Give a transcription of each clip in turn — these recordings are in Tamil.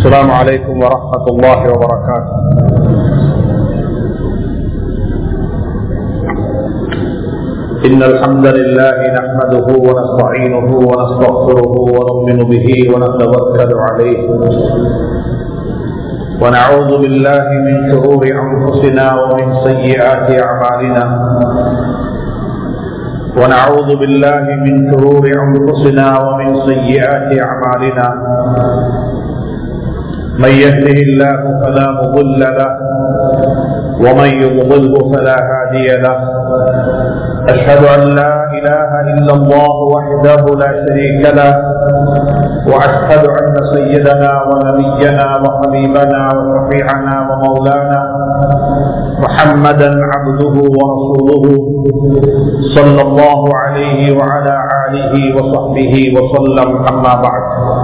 السلام عليكم ورحمة الله وبركاته إن الحمد لله نحمده ونستعينه ونستغفره ونؤمن به ونتوكل عليه ونعوذ بالله من شرور أنفسنا ومن سيئات أعمالنا ونعوذ بالله من شرور أنفسنا ومن سيئات أعمالنا من يهده الله فلا مضل له ومن يضلله فلا هادي له أشهد أن لا إله إلا الله وحده لا شريك له وأشهد أن سيدنا ونبينا وحبيبنا وشفيعنا ومولانا محمدا عبده ورسوله صلى الله عليه وعلى آله وصحبه وسلم أما بعد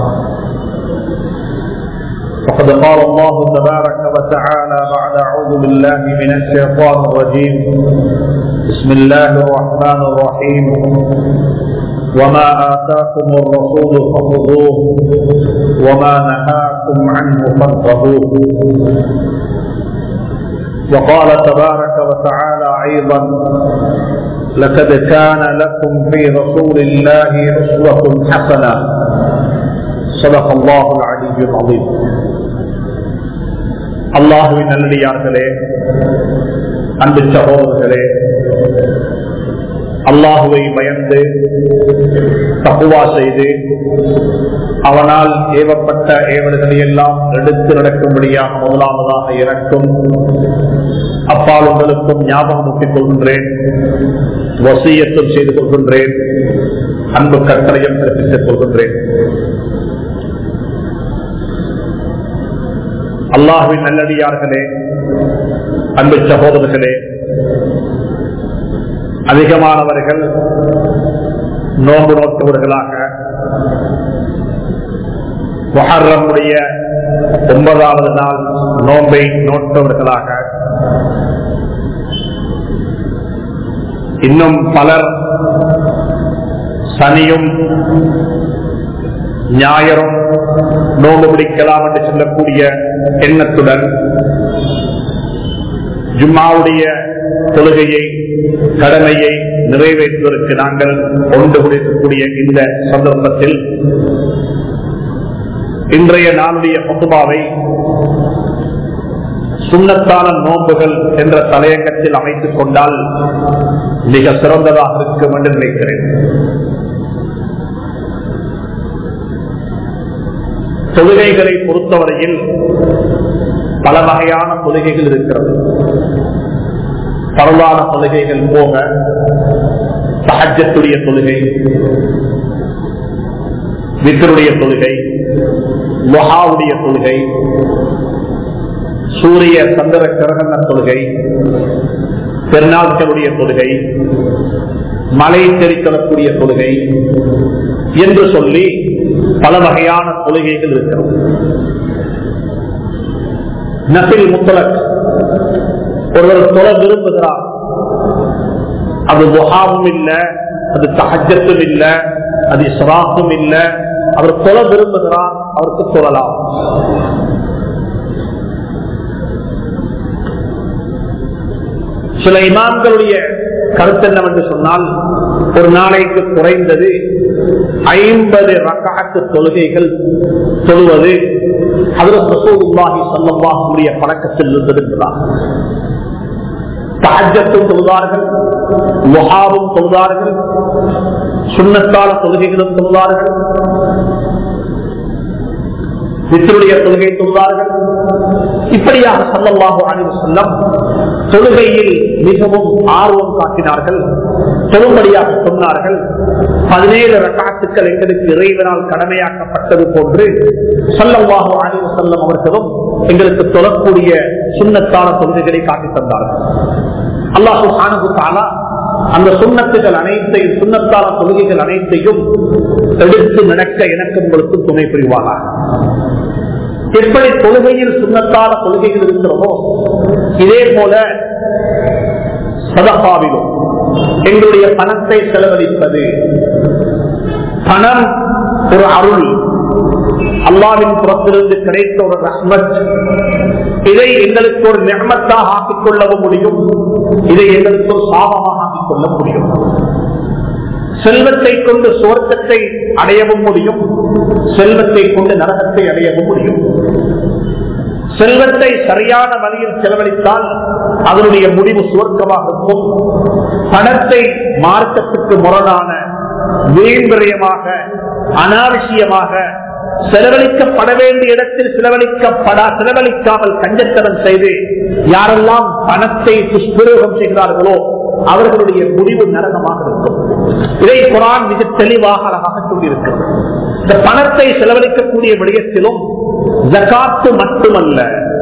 فقد قال الله تبارك وتعالى بعد أعوذ بالله من الشيطان الرجيم بسم الله الرحمن الرحيم وما آتاكم الرسول فخذوه وما نهاكم عنه فانتهوه وقال تبارك وتعالى أيضا لقد كان لكم في رسول الله أسوة حسنة صدق الله العلي العظيم அல்லாஹுவின் நல்லடியார்களே அன்பு சகோதரர்களே அல்லாஹுவை பயந்து தப்புவா செய்து அவனால் ஏவப்பட்ட ஏவல்களை எல்லாம் எடுத்து நடக்கும்படியாக முதலாவதாக எனக்கும் அப்பால் உங்களுக்கும் ஞாபகம் ஊட்டிக் கொள்கின்றேன் வசியத்தும் செய்து கொள்கின்றேன் அன்பு கட்டளையும் பிறப்பித்துக் கொள்கின்றேன் அல்லாஹுவின் நல்லடியார்களே அன்பு சகோதரர்களே அதிகமானவர்கள் நோன்பு நோட்டவர்களாக மொஹர்ரமுடைய ஒன்பதாவது நாள் நோன்பை நோட்டவர்களாக இன்னும் பலர் சனியும் ஞாயிறும் நோன்பு பிடிக்கலாம் என்று சொல்லக்கூடிய எண்ணத்துடன் ஜும்மாவுடைய தொழுகையை கடமையை நிறைவேற்றுவதற்கு நாங்கள் ஒன்று குடிக்கக்கூடிய இந்த சந்தர்ப்பத்தில் இன்றைய நாளுடைய பொதுபாவை சுண்ணத்தான நோன்புகள் என்ற தலையங்கத்தில் அமைத்துக் கொண்டால் மிக சிறந்ததாக இருக்கும் என்று நினைக்கிறேன் தொழுகைகளை பொறுத்தவரையில் பல வகையான தொழுகைகள் இருக்கிறது பரவான தொழுகைகள் போக சஹஜத்துடைய தொழுகை வித்தருடைய தொழுகை லொஹாவுடைய தொழுகை சூரிய சந்திர கிரகண தொழுகை பெருநாட்களுடைய தொழுகை மலை தெரித்தரக்கூடிய தொழுகை என்று சொல்லி பல வகையான தொழுகைகள் இருக்கிறது நசில் முத்தலக் ஒருவர் தொலை விரும்புகிறார் அது முகாமும் இல்ல அது தகஜத்தும் இல்ல அது இஸ்ராக்கும் இல்ல அவர் தொலை விரும்புகிறார் அவருக்கு சொல்லலாம் சில இமாம்களுடைய கருத்து என்னவென்று சொன்னால் ஒரு நாளைக்கு குறைந்தது ஐம்பது ரக்காத்து தொழுகைகள் தொழுவது அதில் ரசூலுல்லாஹி சல்லல்லாஹுடைய பழக்கத்தில் இருந்தது என்பதார் தாஜத்தும் தொழுதார்கள் முகாவும் தொழுதார்கள் சுண்ணத்தான தொழுகைகளும் தொழுதார்கள் பித்தருடைய தொழுகை தொழுதார்கள் இப்படியாக சல்லல்லாஹு அலைஹி செல்லம் தொழுகையில் மிகவும் ஆர்வம் காட்டினார்கள் தொழும்படியாக சொன்னார்கள் பதினேழு ரக்காத்துக்கள் எங்களுக்கு இறைவனால் கடமையாக்கப்பட்டது போன்று சல்லல்லாஹு அலைஹி செல்லம் அவர்களும் எங்களுக்கு தொழக்கூடிய சுண்ணத்தான தொழுகைகளை காட்டி தந்தார்கள் அல்லாஹு தாலா அந்த சுண்ணத்துகள் அனைத்தையும் சுண்ணத்தான தொழுகைகள் அனைத்தையும் எடுத்து நடக்க எனக்கு உங்களுக்கு துணை புரிவானாக எப்படி தொழுகையில் சுண்ணத்தான கொள்கைகள் இருக்கிறதோ இதே போல சதகாவிலும் எங்களுடைய பணத்தை செலவழிப்பது பணம் ஒரு அருள் அல்லாவின் புறத்திலிருந்து கிடைத்த ஒரு ரஹ்மத் இதை எங்களுக்கு ஒரு நியமத்தாக ஆக்கிக் கொள்ளவும் முடியும் இதை எங்களுக்கு ஒரு சாபமாக ஆக்கிக் கொள்ள முடியும் செல்வத்தை கொண்டு சுவர்க்கத்தை அடையவும் முடியும் செல்வத்தை கொண்டு நரகத்தை அடையவும் முடியும் செல்வத்தை சரியான வழியில் செலவழித்தால் அதனுடைய முடிவு சுவர்க்கமாக இருக்கும் பணத்தை மார்க்கத்துக்கு முரணான வீண்பிரயமாக அனாவசியமாக செலவழிக்கப்பட வேண்டிய இடத்தில் செலவழிக்கப்படா செலவழிக்காமல் கஞ்சத்தனம் செய்து யாரெல்லாம் பணத்தை துஷ்பிரயோகம் செய்கிறார்களோ அவர்களுடைய முடிவு நரகமாக இருக்கும் இதை குரான் மிக தெளிவாக அழகாக சொல்லியிருக்கிறது இந்த பணத்தை செலவழிக்கக்கூடிய விடயத்திலும் ஜகாத்து மட்டுமல்ல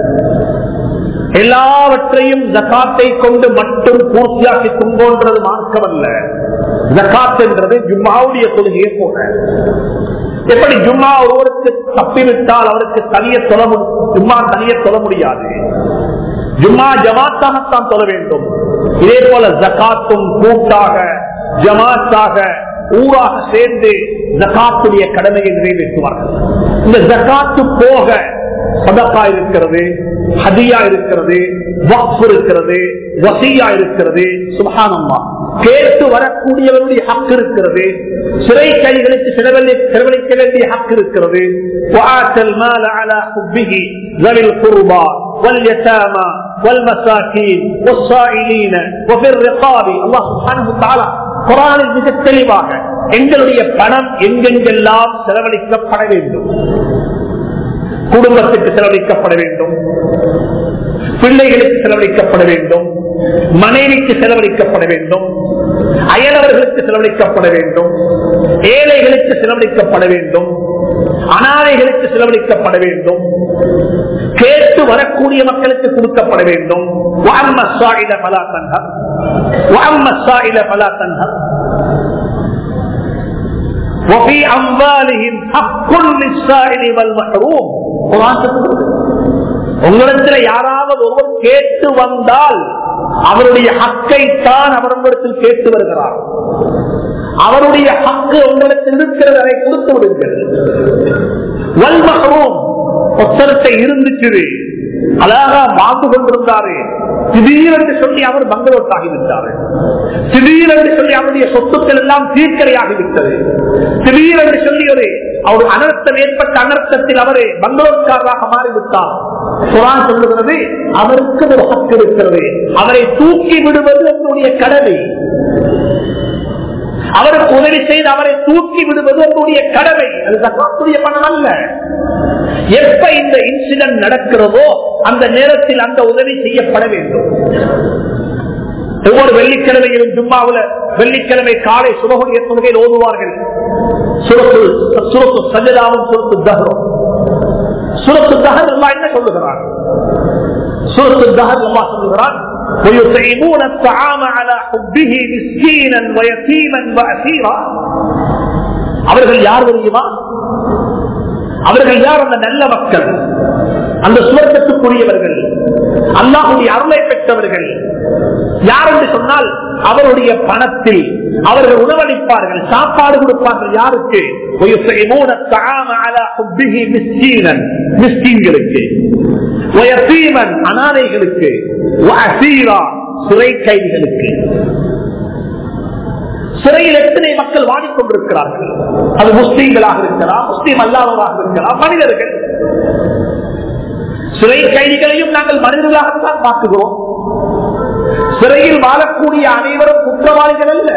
எல்லாவற்றையும் ஜகாத்தை கொண்டு மட்டும் பூர்த்தியாக்கி கொண்டோன்றது மார்க்கமல்ல ஜகாத் என்றது ஜும்மாவுடைய கொள்கையை போல எப்படி ஜும்மா ஒருவருக்கு தப்பிவிட்டால் அவருக்கு தனிய தொல ஜும்மா தனிய தொல முடியாது ஜும்மா ஜமாத்தாகத்தான் தொல வேண்டும் இதே போல ஜகாத்தும் கூட்டாக ஜமாத்தாக ஊராக சேர்ந்து ஜகாத்துடைய கடமையை நிறைவேற்றுவார்கள் இந்த ஜகாத்து போக சதக்கா இருக்கிறது ஹதியா இருக்கிறது வக்ஃப் இருக்கிறது வசியா இருக்கிறது சுபஹானம்மா கேட்டு வரக்கூடியவருடைய ஹக்கு இருக்கிறது சிறை கைகளுக்கு செலவழிக்க வேண்டிய ஹக்கு இருக்கிறது وآتى المال على حبه ذوي القربى واليتامى والمساكين والصائلين وفي الرقاب الله سبحانه وتعالى குரானில் மிக தெளிவாக எங்களுடைய பணம் எங்கெங்கெல்லாம் செலவழிக்கப்பட வேண்டும் குடும்பத்துக்கு செலவழிக்கப்பட வேண்டும் பிள்ளைகளுக்கு செலவழிக்கப்பட வேண்டும் மனைவிக்கு செலவழிக்கப்பட வேண்டும் அயலவர்களுக்கு செலவழிக்கப்பட வேண்டும் ஏழைகளுக்கு செலவழிக்கப்பட வேண்டும் அனாதைகளுக்கு செலவழிக்கப்பட வேண்டும் கேட்டு வரக்கூடிய மக்களுக்கு கொடுக்கப்பட வேண்டும் وفي أموالهم حق للسائل والمحروم உங்களிடத்தில் யாராவது ஒருவர் கேட்டு வந்தால் அவருடைய ஹக்கை தான் அவர் உங்களிடத்தில் கேட்டு வருகிறார் அவருடைய ஹக்கு உங்களுக்கு இருக்கிறது அதை கொடுத்து விடுங்கள் வல்மகமும் ஒத்தரத்தை இருந்துச்சு அழகா வாழ்ந்து கொண்டிருந்தாரு திடீரென்று சொல்லி அவர் பங்களோட் ஆகிவிட்டாரு திடீரென்று சொல்லி அவருடைய சொத்துக்கள் எல்லாம் தீர்க்கரையாகிவிட்டது திடீரென்று சொல்லி ஒரு அவர் அனர்த்தம் ஏற்பட்ட அனர்த்தத்தில் அவரை பங்களோட்காரராக மாறிவிட்டார் குரான் சொல்லுகிறது அவருக்கு ஒரு ஹக்கு இருக்கிறது அவரை தூக்கி விடுவது என்னுடைய கடமை அவருக்கு உதவி செய்து அவரை தூக்கி விடுவது என்னுடைய கடமை அது தக்காத்துடைய பணம் அல்ல எப்ப இந்த இன்சிடென்ட் நடக்கிறதோ அந்த நேரத்தில் அந்த உதவி செய்யப்பட வேண்டும் ஒவ்வொரு வெள்ளிக்கிழமையிலும் ஜும்மாவுல வெள்ளிக்கிழமை காலை சுபகுடைய தொகையில் ஓதுவார்கள் சுரத்து சுரத்து சஜதாவும் சுரத்து தகரும் சுரத்து தகர் எல்லாம் என்ன சொல்லுகிறார் சுரத்து தகர் எல்லாம் சொல்லுகிறார் ويطعمون الطعام على حبه مسكينا ويتيما واسيرا அவர்கள் யார் தெரியுமா அவர்கள் யார் அந்த நல்ல மக்கள் அந்த சுவர்க்கத்துக்குரியவர்கள் அல்லாஹுடைய அருளை பெற்றவர்கள் யார் என்று சொன்னால் அவருடைய பணத்தில் அவர்கள் உணவளிப்பார்கள் சாப்பாடு கொடுப்பார்கள் யாருக்கு அனாதைகளுக்கு சிறை கைதிகளுக்கு சிறையில் எத்தனை மக்கள் வாடிக்கொண்டிருக்கிறார்கள் அது முஸ்லீம்களாக இருக்கலாம் முஸ்லீம் அல்லாதவராக இருக்கலாம் மனிதர்கள் சிறை கைதிகளையும் நாங்கள் மனிதர்களாகத்தான் பார்க்குகிறோம் சிறையில் வாழக்கூடிய அனைவரும் குற்றவாளிகள் அல்ல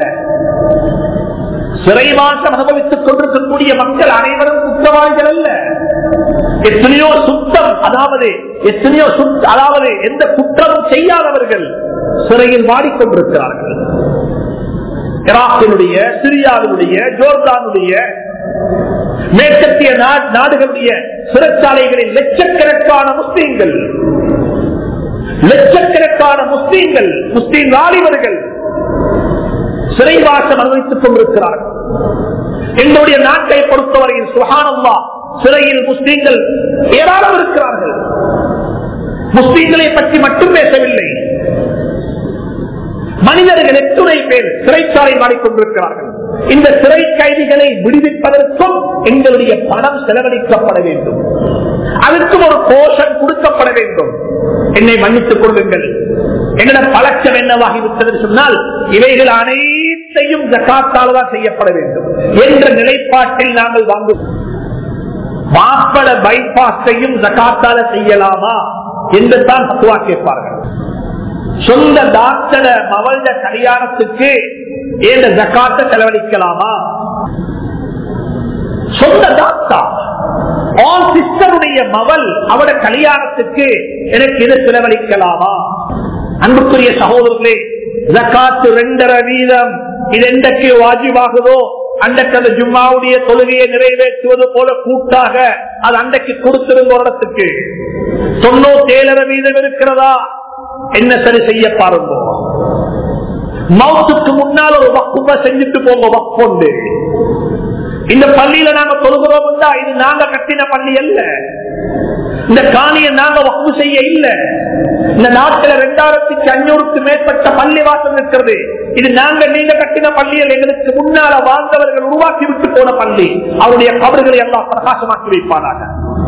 சிறை மாற்றம் அனுபவித்துக் கொண்டிருக்கக்கூடிய மக்கள் அனைவரும் குற்றவாளிகள் அல்ல எத்தனையோ சுத்தம் அதாவது எத்தனையோ அதாவது எந்த குற்றமும் செய்யாதவர்கள் சிறையில் வாடிக்கொண்டிருக்கிறார்கள் ஈராக்கினுடைய சிரியாவினுடைய ஜோர்தானுடைய மேற்கத்திய நாடுகளுடைய சிறைச்சாலைகளில் லட்சக்கணக்கான முஸ்லீம்கள் லட்சக்கணக்கான முஸ்லீம்கள் முஸ்லீம் வாலிபர்கள் சிறைவாசம் அனுபவித்துக் கொண்டிருக்கிறார்கள் எங்களுடைய நாட்டை பொறுத்தவரையில் சுகானம்மா சிறையில் முஸ்லீம்கள் ஏராளம் இருக்கிறார்கள் முஸ்லீம்களை பற்றி மட்டும் பேசவில்லை மனிதர்கள் எத்துணை பேர் சிறைச்சாலை மாறிக்கொண்டிருக்கிறார்கள் இந்த சிறை கைதிகளை விடுவிப்பதற்கும் எங்களுடைய பணம் செலவழிக்கப்பட வேண்டும் அதற்கும் ஒரு போஷன் கொடுக்கப்பட வேண்டும் என்னை மன்னித்துக் கொள்ளுங்கள் எங்களோட பழக்கம் என்னவாகிவிட்டது சொன்னால் இவைகள் அனைத்தையும் ஜக்காத்தால் தான் செய்யப்பட வேண்டும் என்ற நிலைப்பாட்டில் நாங்கள் வாங்கும் மாப்பட பைபாஸையும் ஜக்காத்தால செய்யலாமா என்று தான் பத்துவா கேட்பார்கள் சொந்த டாக்டர மவள கல்யாணத்துக்கு ஏந்த ஜக்காத்த செலவழிக்கலாமா சொந்த டாக்டர் ஆல் சிஸ்டருடைய மவள் அவட கல்யாணத்துக்கு எனக்கு இது செலவழிக்கலாமா அன்புக்குரிய சகோதரர்களே ஜக்காத்து ரெண்டரை வீதம் இது எந்தக்கு வாஜிவாகுதோ அன்றைக்கு அந்த ஜும்மாவுடைய தொழுகையை நிறைவேற்றுவது போல கூட்டாக அது அன்றைக்கு கொடுத்திருந்த ஒரு இடத்துக்கு தொண்ணூத்தி ஏழரை வீதம் இருக்கிறதா என்ன சரி செய்ய பாருங்க மவுத்துக்கு முன்னால் ஒரு வக்குப்ப செஞ்சுட்டு போங்க வக்கொண்டு இந்த பள்ளியில நாங்க தொழுகிறோம் இது நாங்க கட்டின பள்ளி அல்ல இந்த காணியை நாங்க வக்கு செய்ய இல்ல இந்த நாட்டில ரெண்டாயிரத்தி அஞ்சூறுக்கு மேற்பட்ட பள்ளி வாசல் இருக்கிறது இது நாங்க நீங்க கட்டின பள்ளியில் எங்களுக்கு முன்னால வாழ்ந்தவர்கள் உருவாக்கி விட்டு போன பள்ளி அவருடைய கபறுகளை எல்லாம் பிரகாசமாக்கி வைப்பானாக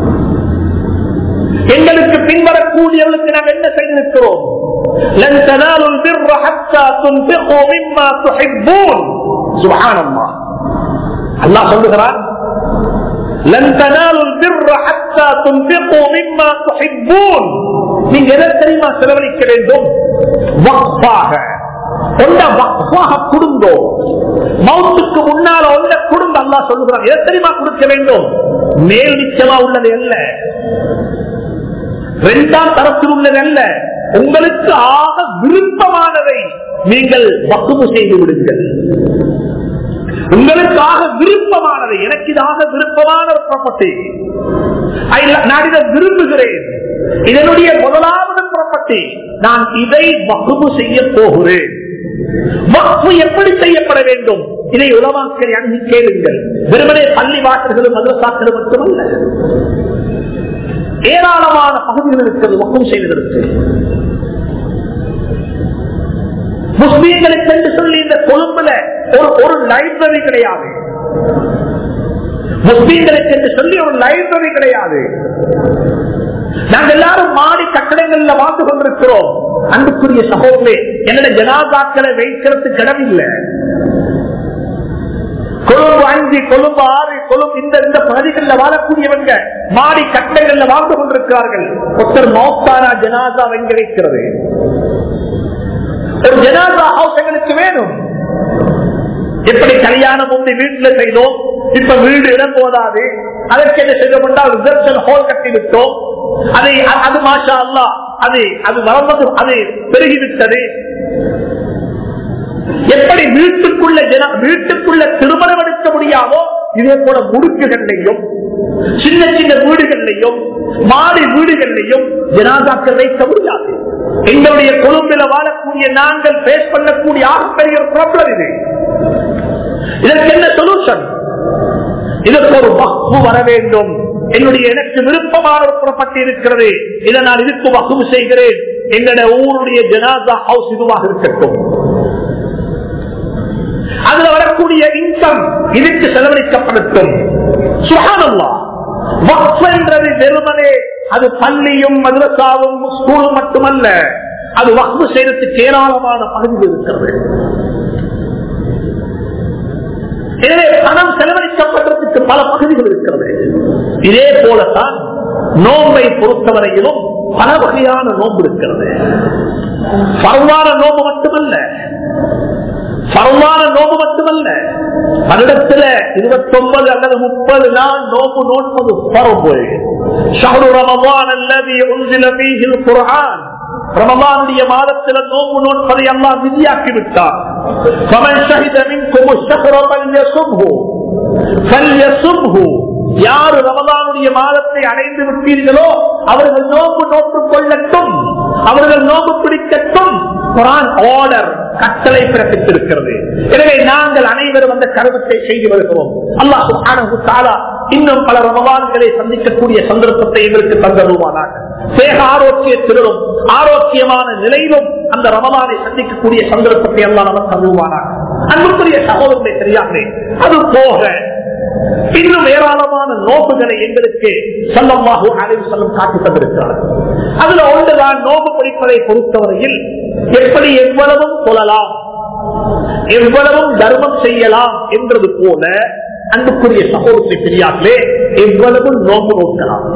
எங்களுக்கு பின்வரக்கூடியவர்களுக்கு நாம் என்ன செய்திருக்கிறோம் لن تنالوا البر حتى تنفقوا مما تحبون سبحان الله அல்லாஹ் சொல்லுகிறார் لن تنالوا البر حتى تنفقوا مما تحبون நீங்க எதை தெரியுமா செலவழிக்க வேண்டும் வக்ஃபாக ஒன்றை வக்ஃபாக கொடுங்கோ மௌத்துக்கு முன்னால ஒன்றை கொடுங்க அல்லாஹ் சொல்லுகிறார் எதை தெரியுமா கொடுக்க வேண்டும் மேல் நிச்சயமா உள்ளது அல்ல இரண்டாம் தரத்தில் உள்ளது அல்ல உங்களுக்கு ஆக விருப்பமானதை நீங்கள் வக்குவு செய்து விடுங்கள் உங்களுக்காக விருப்பமானது எனக்கு இதாக விருப்பமான ஒரு ப்ராப்பர்ட்டி நான் இதை விரும்புகிறேன் இதனுடைய முதலாவது ப்ராப்பர்ட்டி நான் இதை வகுப்பு செய்ய போகிறேன் வக்ஃபு எப்படி செய்யப்பட வேண்டும் இதை உலமாக்கரை அணுகி கேளுங்கள் வெறுமனே பள்ளி வாசல்களும் மதுரசாக்களும் மட்டுமல்ல ஏராளமான பகுதிகள் இருக்கிறது வக்கம் செய்வதற்கு முஸ்லீம்களுக்கு என்று சொல்லி இந்த கொழும்புல ஒரு ஒரு லைப்ரரி கிடையாது முஸ்லீம்களுக்கு என்று சொல்லி ஒரு லைப்ரரி கிடையாது நாங்க எல்லாரும் மாடி கட்டடங்கள்ல வாழ்ந்து கொண்டிருக்கிறோம் அன்புக்குரிய சகோதரே என்னோட ஜனாதாக்களை வைக்கிறதுக்கு இடமில்லை கொழும்பு அஞ்சு கொழும்பு ஆறு கொழும்பு இந்த இந்த பகுதிகளில் வாழக்கூடியவங்க மாடி கட்டங்கள்ல வாழ்ந்து கொண்டிருக்கிறார்கள் ஒருத்தர் மௌத்தானா ஜனாதா எங்க வைக்கிறது ஒரு ஜனாதா ஹவுஸ் எங்களுக்கு வேணும் எப்படி கல்யாணம் வந்து வீட்டுல செய்தோம் இப்ப வீடு இடம் போதாது அதற்கு என்ன செய்தோம் ரிசப்ஷன் ஹால் கட்டி விட்டோம் அதை அது மாஷா அல்லா அது அது வளர்ந்தது அது பெருகிவிட்டது எப்படி வீட்டுக்குள்ள ஜன வீட்டுக்குள்ள திருமணம் எடுக்க முடியாமோ இதே போல முடுக்குகள்லையும் சின்ன சின்ன வீடுகள்லையும் மாடி வீடுகள்லையும் ஜனாதாக்கள் வைக்க முடியாது எங்களுடைய கொழும்பில வாழக்கூடிய நாங்கள் பேஸ் பண்ணக்கூடிய ஆகப்பெரிய ப்ராப்ளம் இது இதற்கு என்ன சொல்யூஷன் இதற்கு ஒரு வகுப்பு வர வேண்டும் என்னுடைய எனக்கு விருப்பமான ஒரு புறப்பட்டு இருக்கிறது இதை நான் இதுக்கு வகுப்பு செய்கிறேன் எங்களுடைய ஊருடைய ஜனாதா ஹவுஸ் இதுவாக இருக்கட்டும் அதுல வரக்கூடிய இன்கம் இதுக்கு செலவழிக்கப்படட்டும் சுகானல்லா வக்ஃபென்றது வெறுமனே அது பள்ளியும் மதுரசாவும் ஸ்கூலும் மட்டுமல்ல அது வக்ஃபு செய்யறதுக்கு ஏராளமான பகுதிகள் இருக்கிறது எனவே பணம் செலவழிக்கப்படுறதுக்கு பல பகுதிகள் இருக்கிறது இதே போலத்தான் நோம்பை பொறுத்தவரையிலும் பல வகையான நோன்பு இருக்கிறது பரவான நோம்பு மட்டுமல்ல பரவான நோம்பு மட்டுமல்ல வருடத்துல இருபத்தி ஒன்பது அல்லது முப்பது நாள் நோம்பு நோன்பது பரவு ஷஹரு ரமவான் அல்லது உன்சில் குரான் ரமவானுடைய மாதத்தில் நோம்பு நோன்பதை எல்லாம் விதியாக்கி விட்டார் فمن شهد منكم الشهر فليصمه فليصمه யாரு ரமதானுடைய மாதத்தை அடைந்து விட்டீர்களோ அவர்கள் நோம்பு நோட்டுக் கொள்ளட்டும் அவர்கள் நோம்பு பிடிக்கட்டும் குரான் ஆர்டர் கட்டளை பிறப்பித்திருக்கிறது எனவே நாங்கள் அனைவரும் அந்த கருவத்தை செய்து வருகிறோம் அல்லாஹ் சுப்ஹானஹு தஆலா இன்னும் பல ரமவான்களை சந்திக்கக்கூடிய சந்தர்ப்பத்தை எங்களுக்கு தந்தருவானாக தேக ஆரோக்கியத்திலும் ஆரோக்கியமான நிலையிலும் அந்த ரமலானை சந்திக்கக்கூடிய சந்தர்ப்பத்தை எல்லாம் நமக்கு தருவானாக அன்புக்குரிய சகோதரத்தை தெரியாமே அது போக இன்னும் ஏராளமான நோம்புகளை எங்களுக்கு சொல்லமாக அறிவு செல்லும் காட்டி தந்திருக்கிறார் அதுல ஒன்றுதான் நோம்பு பிடிப்பதை பொறுத்தவரையில் எப்படி எவ்வளவும் சொல்லலாம் எவ்வளவும் தர்மம் செய்யலாம் என்றது போல அன்புக்குரிய சகோதரத்தை பெரியார்களே எவ்வளவு நோம்பு நோக்கலாம்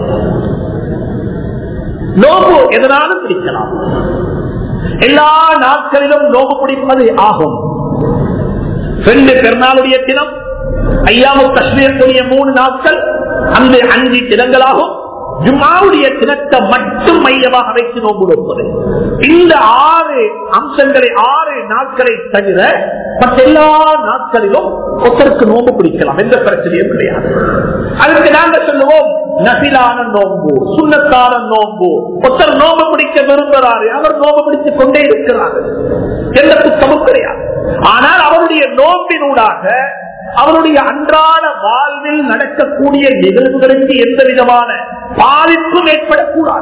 நோம்பு எதனாலும் பிடிக்கலாம் எல்லா நாட்களிலும் நோம்பு பிடிப்பது ஆகும் ரெண்டு பெருநாளுடைய தினம் ஐயாவு காஷ்மீரத்துடைய மூணு நாட்கள் அந்த அஞ்சு தினங்களாகும் ஜும்மாவுடைய தினத்தை மட்டும் மையமாக வைத்து நோம்பு வைப்பது இந்த ஆறு அம்சங்களை ஆறு நாட்களை தவிர மற்ற எல்லா நாட்களிலும் ஒருத்தருக்கு நோம்பு பிடிக்கலாம் எந்த பிரச்சனையும் கிடையாது அதுக்கு நாங்க சொல்லுவோம் நசிலான நோம்பு சுண்ணத்தான நோம்பு ஒருத்தர் நோம்பு பிடிக்க விரும்புகிறாரு அவர் நோம்பு பிடித்துக் கொண்டே இருக்கிறார் எந்த குத்தமும் கிடையாது ஆனால் அவருடைய நோம்பினூடாக அவருடைய அன்றாட வாழ்வில் நடக்கக்கூடிய நிகழ்வுகளுக்கு எந்த விதமான பாதிப்பும் ஏற்படக்கூடாது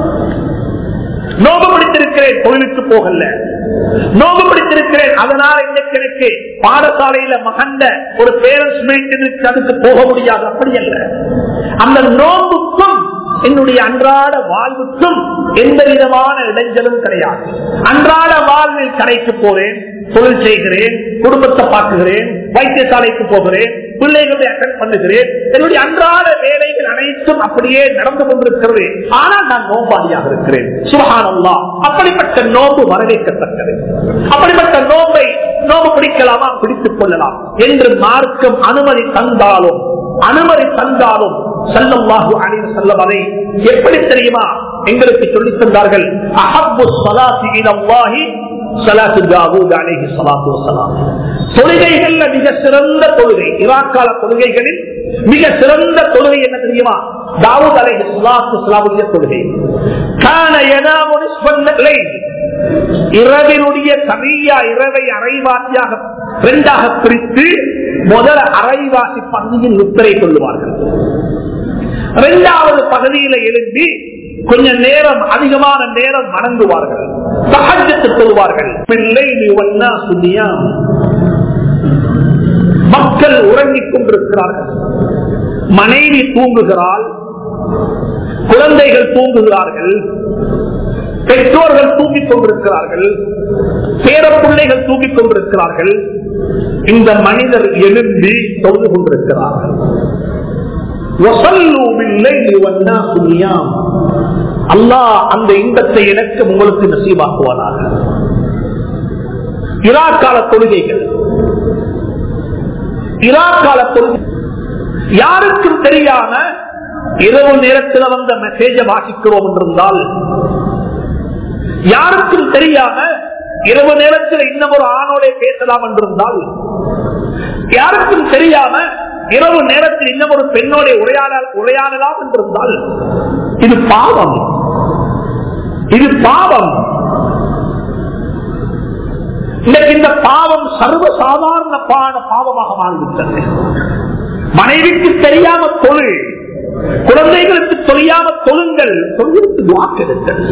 நோபு பிடித்திருக்கிறேன் தொழிலுக்கு போகல நோபு பிடித்திருக்கிறேன் அதனால இன்னைக்கு எனக்கு பாடசாலையில மகண்ட ஒரு பேரண்ட்ஸ் மீட்டிங் அதுக்கு போக முடியாது அப்படி அல்ல அந்த நோம்புக்கும் என்னுடைய அன்றாட வாழ்வுக்கும் எந்த விதமான இடைஞ்சலும் கிடையாது அன்றாட வாழ்வில் கடைக்கு போறேன் தொழில் செய்கிறேன் குடும்பத்தை பார்க்குகிறேன் வைத்தியசாலைக்கு போகிறேன் பிள்ளைகளை அட்டன் பண்ணுகிறேன் என்னுடைய அன்றாட வேலைகள் அனைத்தும் அப்படியே நடந்து கொண்டிருக்கிறது ஆனால் நான் நோம்பாளியாக இருக்கிறேன் சுகானல்லா அப்படிப்பட்ட நோம்பு வரவேற்கத்தக்கது அப்படிப்பட்ட நோம்பை நோம்பு பிடிக்கலாமா பிடித்துக் கொள்ளலாம் என்று மார்க்கம் அனுமதி தந்தாலும் அனுமதி தந்தாலும் செல்லவாகு அணிவு செல்லவதை எப்படி தெரியுமா எங்களுக்கு சொல்லித் தந்தார்கள் அஹப்பு சலாசி இனவாகி தொழுகைகள்ல மிக சிறந்த தொழுகை இராக்கால தொழுகைகளில் மிக சிறந்த தொழுகை என்ன தெரியுமா தாவூத் அலை இஸ்லாத்துடைய தொழுகை இரவினுடைய சரியா இரவை அரைவாசியாக இரண்டாக பிரித்து முதல் அரைவாசி பகுதியில் முத்திரை கொள்ளுவார்கள் இரண்டாவது பகுதியில எழுந்தி கொஞ்ச நேரம் அதிகமான நேரம் வணங்குவார்கள் சகஜத்து கொள்வார்கள் பிள்ளை நீ ஒன்னா சுனியா மக்கள் உறங்கிக் கொண்டிருக்கிறார்கள் மனைவி தூங்குகிறாள் குழந்தைகள் தூங்குகிறார்கள் பெற்றோர்கள் தூங்கிக் கொண்டிருக்கிறார்கள் பேரப்பிள்ளைகள் தூங்கிக் கொண்டிருக்கிறார்கள் இந்த மனிதர் எழுந்தி தொழுது கொண்டிருக்கிறார்கள் அல்லாஹ் அந்த இன்பத்தை எனக்கு உங்களுக்கு நசீவாக்குவானாக இராக்கால தொழுகைகள் இராக்கால தொழுகை யாருக்கும் தெரியாம இரவு நேரத்தில் வந்த மெசேஜ வாசிக்கிறோம் என்றிருந்தால் யாருக்கும் தெரியாம இரவு நேரத்தில் இன்னும் ஒரு ஆணோட பேசலாம் என்றிருந்தால் யாருக்கும் தெரியாம இரவு நேரத்தில் இன்னும் ஒரு பெண்ணோட உரையாட உரையாடலாம் என்றிருந்தால் இது பாவம் இது பாவம் இன்னைக்கு இந்த பாவம் சர்வசாதாரண பாவமாக மாறிவிட்டது மனைவிக்கு தெரியாம தொழில் குழந்தைகளுக்கு தெரியாம தொழுங்கள் தொழிலுக்கு வாக்கெடுத்தது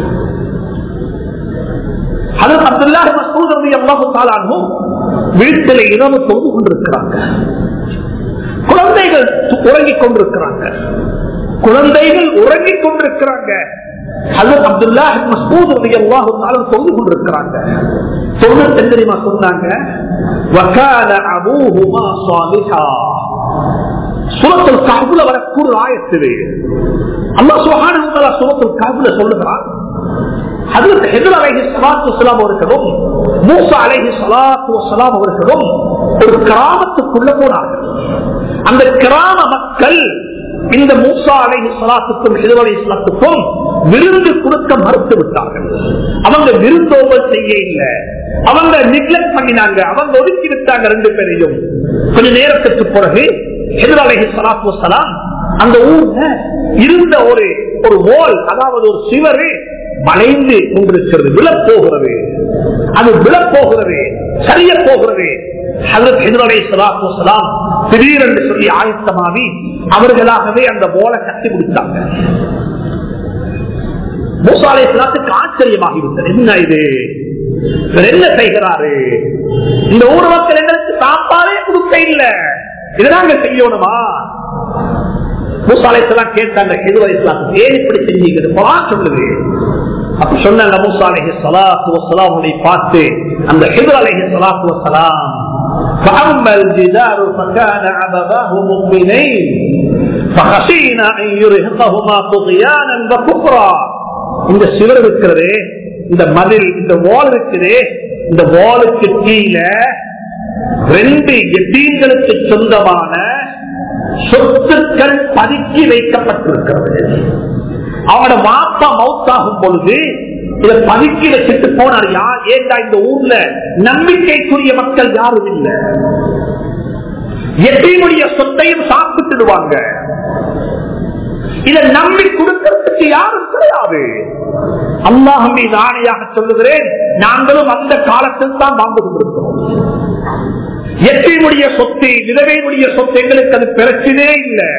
அது அப்துல்லா மசூத் ரவி அல்லாஹு தாலானும் வீட்டில் இரவு தொழுது கொண்டிருக்கிறாங்க குழந்தைகள் உறங்கிக் கொண்டிருக்கிறாங்க குழந்தைகள் உறங்கிக் கொண்டிருக்கிறாங்க ஹசரத் அப்துல்லா மசூத் ரவி அல்லாஹு தாலா தொழுது கொண்டிருக்கிறாங்க தொழுது தெரியுமா சொன்னாங்க வக்கால அபூஹுமா சுவாமிஹா சுரத்தில் காபுல வரக்கூடிய ஆயத்திலே அல்லா சுகான சுரத்தில் காபுல சொல்லுகிறான் அவர்களும் மூசா அலஹி சலாத்து வலாம் அவர்களும் ஒரு கிராமத்துக்குள்ள போனார்கள் அந்த கிராம மக்கள் இந்த மூசா அலஹி சலாத்துக்கும் ஹிதவலை இஸ்லாத்துக்கும் விருந்து கொடுக்க மறுத்து விட்டார்கள் அவங்க விருந்தோபல் செய்ய இல்லை அவங்க நிக்லெக்ட் பண்ணினாங்க அவங்க ஒதுக்கி விட்டாங்க ரெண்டு பேரையும் கொஞ்ச நேரத்துக்கு பிறகு எதிரலகி சலாத்து வலாம் அந்த ஊர்ல இருந்த ஒரு ஒரு ஓல் அதாவது ஒரு சிவரு வளைந்து கொண்டிருக்கிறது விழப்போகிறது அது விழப்போகிறது சரிய போகிறது திடீரென்று சொல்லி ஆயத்தமாகி அவர்களாகவே அந்த போல கட்டி முடித்தாங்க மூசாலேஸ்வரத்துக்கு ஆச்சரியமாகிவிட்டது என்ன இது இவர் என்ன செய்கிறாரு இந்த ஊர் மக்கள் எங்களுக்கு சாப்பாடே கொடுக்க இல்ல இதை நாங்க செய்யணுமா மூசாலேஸ்வரம் கேட்டாங்க எதுவரைஸ்லாம் ஏன் இப்படி செஞ்சீங்க போலா சொல்லுது அப்ப சொன்னாங்க மூசா அலைஹி ஸலாத்து வஸலாமுடைய பார்த்து அந்த ஹிதர் அலைஹி ஸலாத்து வஸலாம் فأما الجدار فكان عبباه مؤمنين فخشينا أن يرهقهما طغيانا وكفرا இந்த சிவர் இருக்கிறதே இந்த மதில் இந்த வால் இருக்கிறதே இந்த வாலுக்கு கீழே ரெண்டு எட்டீன்களுக்கு சொந்தமான சொத்துக்கள் பதுக்கி வைக்கப்பட்டிருக்கிறது அவனோட மாப்பா மவுத்தாகும் பொழுது இதை பதுக்கி வச்சுட்டு போனார் யார் ஏண்டா இந்த ஊர்ல நம்பிக்கைக்குரிய மக்கள் யாரும் இல்லை எத்தீனுடைய சொத்தையும் சாப்பிட்டுடுவாங்க இதை நம்பி கொடுக்கறதுக்கு யாரும் கிடையாது அல்லாஹ் மீது ஆணையாக சொல்லுகிறேன் நாங்களும் அந்த காலத்தில் தான் வாழ்ந்து கொண்டிருக்கிறோம் எத்தீனுடைய சொத்து விதவையினுடைய சொத்து எங்களுக்கு அது பிரச்சனையே இல்லை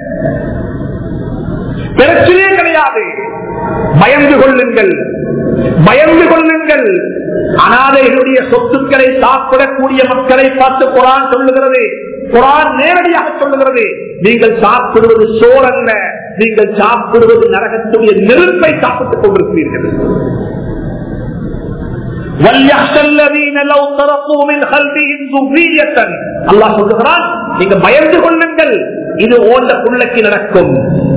பிரச்சனையே கிடையாது பயந்து கொள்ளுங்கள் பயந்து கொள்ளுங்கள் அனாதைகளுடைய சொத்துக்களை சாப்பிடக்கூடிய மக்களை பார்த்து குரான் சொல்லுகிறது குரான் நேரடியாக சொல்லுகிறது நீங்கள் சாப்பிடுவது சோறல்ல நீங்கள் சாப்பிடுவது நரகத்துடைய நெருப்பை சாப்பிட்டுக் கொண்டிருக்கிறீர்கள் அல்லாஹ் சொல்லுகிறான் நீங்க பயந்து கொள்ளுங்கள் இது ஓண்ட புள்ளக்கு நடக்கும்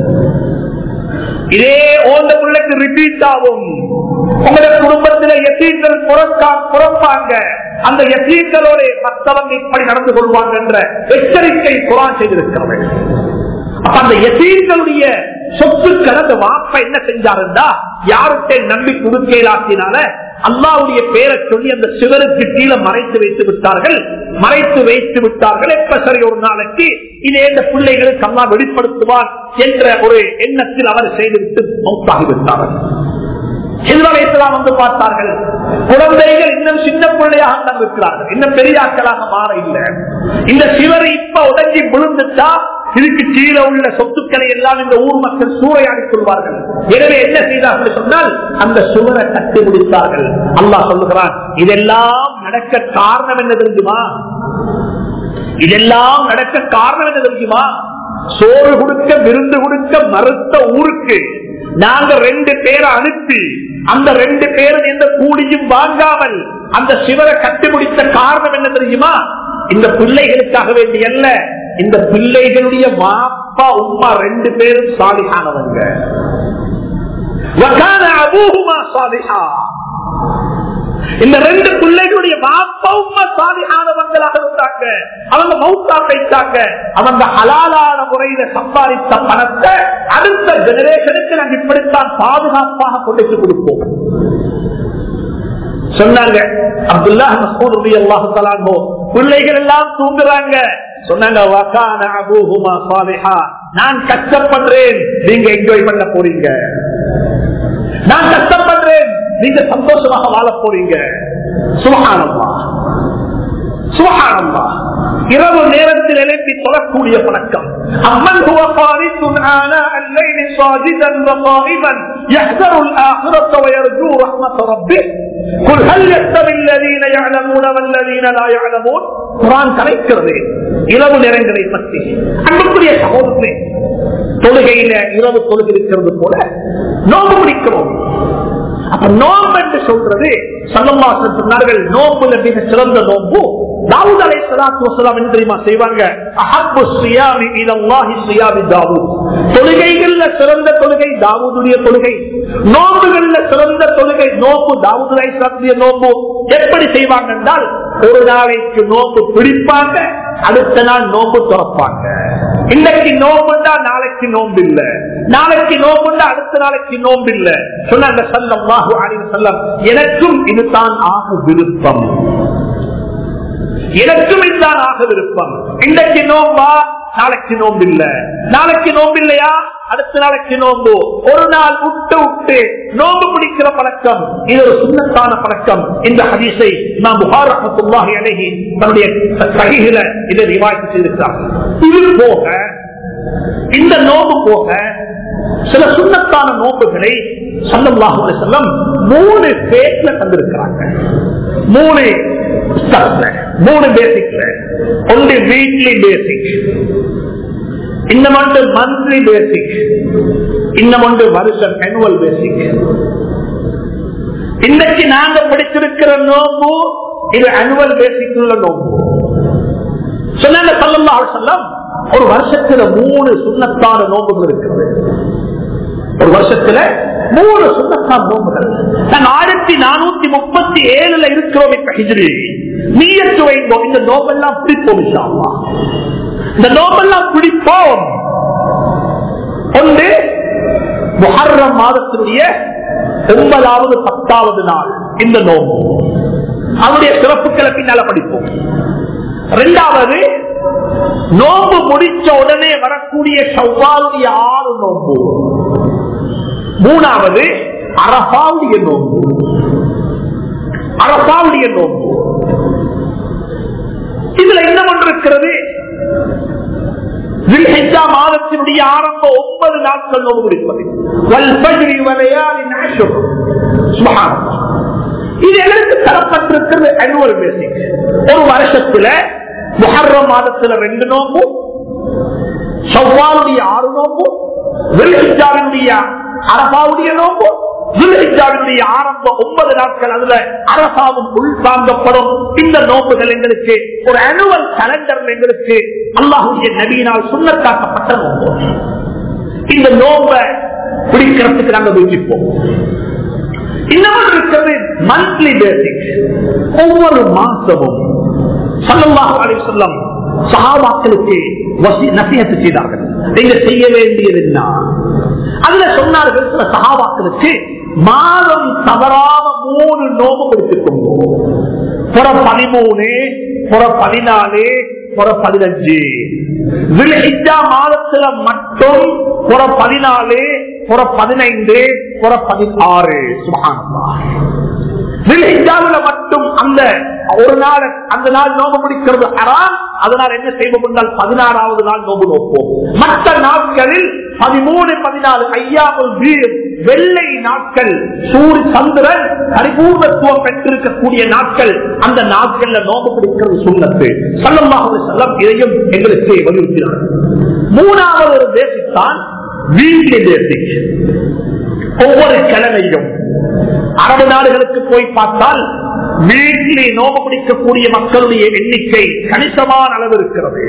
இதே ஓண்ட புள்ளைக்கு ரிப்பீட் ஆகும் உங்களுடைய குடும்பத்தில் எத்தீன்கள் புறப்பாங்க அந்த எத்தீன்களோட மற்றவங்க இப்படி நடந்து கொள்வாங்க என்ற எச்சரிக்கை குரான் செய்திருக்கிறது அப்ப அந்த எத்தீன்களுடைய சொத்துக்கள் அந்த வாப்ப என்ன செஞ்சாருந்தா யார்கிட்ட நம்பி குடுக்கையிலாக்கினால அல்லாவுடைய பேரை சொல்லி அந்த சிவருக்கு கீழே மறைத்து வைத்து விட்டார்கள் மறைத்து வைத்து விட்டார்கள் எப்ப சரி ஒரு நாளைக்கு இதே இந்த பிள்ளைகளுக்கு அல்லா வெளிப்படுத்துவார் என்ற ஒரு எண்ணத்தில் அவர் செய்துவிட்டு மௌத்தாகிவிட்டார்கள் எதிர்வலையெல்லாம் வந்து பார்த்தார்கள் குழந்தைகள் இன்னும் சின்ன பிள்ளையாக தான் இருக்கிறார்கள் இன்னும் பெரியாக்களாக மாற இல்லை இந்த சிவரை இப்ப உடஞ்சி விழுந்துட்டா இதுக்கு கீழே உள்ள சொத்துக்களை எல்லாம் இந்த ஊர் மக்கள் சூறையாடி கொள்வார்கள் எனவே என்ன செய்தார்கள் சொன்னால் அந்த சுவரை கட்டி முடித்தார்கள் அல்லாஹ் சொல்லுகிறான் இதெல்லாம் நடக்க காரணம் என்ன தெரிஞ்சுமா இதெல்லாம் நடக்க காரணம் என்ன தெரியுமா சோறு கொடுக்க விருந்து கொடுக்க மறுத்த ஊருக்கு நாங்க ரெண்டு பேரை அனுப்பி அந்த ரெண்டு பேரும் எந்த கூலியும் வாங்காமல் அந்த சிவரை கட்டிபிடித்த காரணம் என்ன தெரியுமா இந்த பிள்ளைகளுக்காக வேண்டி அல்ல இந்த பிள்ளைகளுடைய மாப்பா உமா ரெண்டு பேரும் சாலிகானவங்க இந்த ரெண்டு பிள்ளைகளுடைய மாப்பா உமா சாலிகானவங்களாக இருந்தாங்க அவங்க மௌத்தா வைத்தாங்க அவங்க ஹலாலான முறையில சம்பாதித்த பணத்தை அடுத்த ஜெனரேஷனுக்கு நாங்க இப்படித்தான் பாதுகாப்பாக கொண்டு கொடுப்போம் சொன்னாங்க அப்துல்லா மசூத் அல்லாஹு தலாங்கோ பிள்ளைகள் எல்லாம் தூங்குறாங்க சொன்னாங்க நான் கஷ்டப்படுறேன் நீங்க என்ஜாய் பண்ண போறீங்க நான் கஷ்டப்படுறேன் நீங்க சந்தோஷமாக வாழ போறீங்க சுகானம்மா சுகானம்மா இரவு நேரத்தில் எழுப்பி சொல்லக்கூடிய பழக்கம் அம்மன் هو قانت آناء الليل صاجدا وقائما يحذر الآخرة ويرجو رحمة ربه قل هل يستوي الذين يعلمون والذين لا يعلمون குரான் கலைக்கிறது இரவு நேரங்களை பற்றி அன்புக்குரிய சகோதரே தொழுகையில இரவு தொழுகை இருக்கிறது போல நோம்பு பிடிக்கிறோம் அப்ப நோம்பு என்று சொல்றது சல்லம்மாசன் சொன்னார்கள் நோம்புல மிக சிறந்த நோம்பு தாவூத் அலை சலாத்து வசலாம் என்ன தெரியுமா செய்வாங்க அஹப்பு சுயாமி இலல்லாஹி சுயாமி தாவூத் தொழுகைகள்ல சிறந்த தொழுகை தாவூதுடைய தொழுகை நோம்புகள்ல சிறந்த தொழுகை நோம்பு தாவூத் அலை சலாத்துடைய நோம்பு எப்படி செய்வாங்க என்றால் ஒரு நாளைக்கு நோம்பு பிடிப்பாங்க அடுத்த நாள் நோம்பு துறப்பாங்க இன்னைக்கு நோம்புண்டா நாளைக்கு நோம்பு இல்ல நாளைக்கு நோம்புண்டா அடுத்த நாளைக்கு நோம்பு இல்ல சொன்னாங்க செல்லம் வாகு அணிவு செல்லம் எனக்கும் இதுதான் ஆக விருப்பம் எனக்கும் இதுதான் ஆக விருப்பம் இன்றைக்கு நோம்பா நாளைக்கு நோம்பு இல்ல நாளைக்கு நோம்பு இல்லையா அடுத்த நாளைக்கு நோம்பு ஒரு நாள் விட்டு விட்டு நோம்பு பிடிக்கிற பழக்கம் இது ஒரு சுண்ணத்தான பழக்கம் இந்த ஹதீஸை நாம் புகாரத்துல்லாஹி அழகி தன்னுடைய சகிகள இதை ரிவாய்த்து செய்திருக்கிறார் இது போக இந்த நோம்பு போக சில சுண்ணத்தான நோம்புகளை சல்லல்லாஹு செல்லம் மூணு பேட்ல தந்திருக்கிறாங்க மூணு steps-ல, மூணு பேசிக்ல ஒன்று வீக்லி பேசிக் இன்னும் ஒன்று மந்த்லி பேசிக் இன்னும் ஒன்று வருஷம் annual பேசிக் இன்னைக்கு நாங்க படிச்சிருக்கிற நோம்பு இது அனுவல் பேசிக் உள்ள நோம்பு சொன்னாங்க சல்லல்லாஹு அலைஹி வஸல்லம் ஒரு வருஷத்துல மூணு சுண்ணத்தான நோம்புகள் இருக்கிறது ஒரு வருஷத்துல மூணு சுண்ணத்தான நோம்புகள் நாங்க ஆயிரத்தி நானூத்தி முப்பத்தி ஏழுல இருக்கிறோம் இப்ப ஹிஜ்ரி நீயத்து வைப்போம் இந்த நோம்பெல்லாம் பிடிப்போம் இன்ஷா அல்லாஹ். இந்த நோம்பெல்லாம் பிடிப்போம் ஒன்று முஹர்ரம் மாதத்தினுடைய ஒன்பதாவது பத்தாவது நாள் இந்த நோம்பு அவருடைய சிறப்புகளை பின்னால படிப்போம் இரண்டாவது நோம்பு முடிச்ச உடனே வரக்கூடிய செவ்வாளுடைய ஆறு நோம்பு மூணாவது அரபாவுடைய நோம்பு அரபாவுடைய நோம்பு இதுல என்ன ஒன்று இருக்கிறது ذِلْحِجَّةِ மாதத்தினுடைய ஆரம்ப ஒன்பது நாட்கள் நோம்பு பிடிப்பது وَالْفَجْرِ وَلَيَالٍ عَشْرٍ سبحان الله. இது எங்களுக்கு தரப்பட்டிருக்கிறது அனுவல் பேசிக் ஒரு வருஷத்துல முஹர்ரம் மாதத்துல ரெண்டு நோம்பு செவ்வாலுடைய ஆறு நோம்பு வில்ஹிஜாவினுடைய அரபாவுடைய நோம்பு வில்ஹிஜாவினுடைய ஆரம்ப ஒன்பது நாட்கள் அதுல அரசாவும் உள்வாங்கப்படும் இந்த நோம்புகள் எங்களுக்கு ஒரு அனுவல் கலண்டர் எங்களுக்கு அல்லாஹுடைய நபியினால் சுண்ணத்தாக்கப்பட்ட நோம்பு இந்த நோம்பை பிடிக்கிறதுக்கு நாங்கள் முயற்சிப்போம் இன்னொன்று இருக்கிறது மந்த்லி பேசிக் ஒவ்வொரு மாசமும் சல்லல்லாஹு அலைஹி வஸல்லம் சஹாபாக்களுக்கு வசி- நசிஹத்து செய்தார்கள் நீங்க செய்ய வேண்டியது என்ன அதுல சொன்னார்கள் சில சஹாபாக்களுக்கு மாதம் தவறாம மூணு நோம்பு கொடுத்துக்கோங்க புற பதிமூணு புற பதினாலு புற பதினஞ்சு வில்ஹிஜ்ஜா மாதத்துல மட்டும் புற பதினாலு புற பதினைந்து புற பதினாறு சுபஹானல்லாஹ் வில்ஹிஜாவுல மட்டும் அந்த ஒரு நாள் அந்த நாள் நோம்பு முடிக்கிறது ஹராம் அதனால் என்ன செய்வோம் என்றால் பதினாறாவது நாள் நோம்பு நோப்போம் மற்ற நாட்களில் பதிமூணு பதினாலு ஐயாமல் வீர் வெள்ளை நாட்கள் சூரிய சந்திரன் பரிபூர்ணத்துவம் பெற்றிருக்கக்கூடிய நாட்கள் அந்த நாட்கள்ல நோம்பு பிடிக்கிறது சுண்ணத்து சல்லமாக செல்லம் இதையும் எங்களுக்கு வலியுறுத்தினார் மூணாவது ஒரு தேசித்தான் வீக்லி தேசிக் ஒவ்வொரு கிழமையும் அரபு நாடுகளுக்கு போய் பார்த்தால் வீட்டிலே நோம்பு பிடிக்கக்கூடிய மக்களுடைய எண்ணிக்கை கணிசமான அளவு இருக்கிறது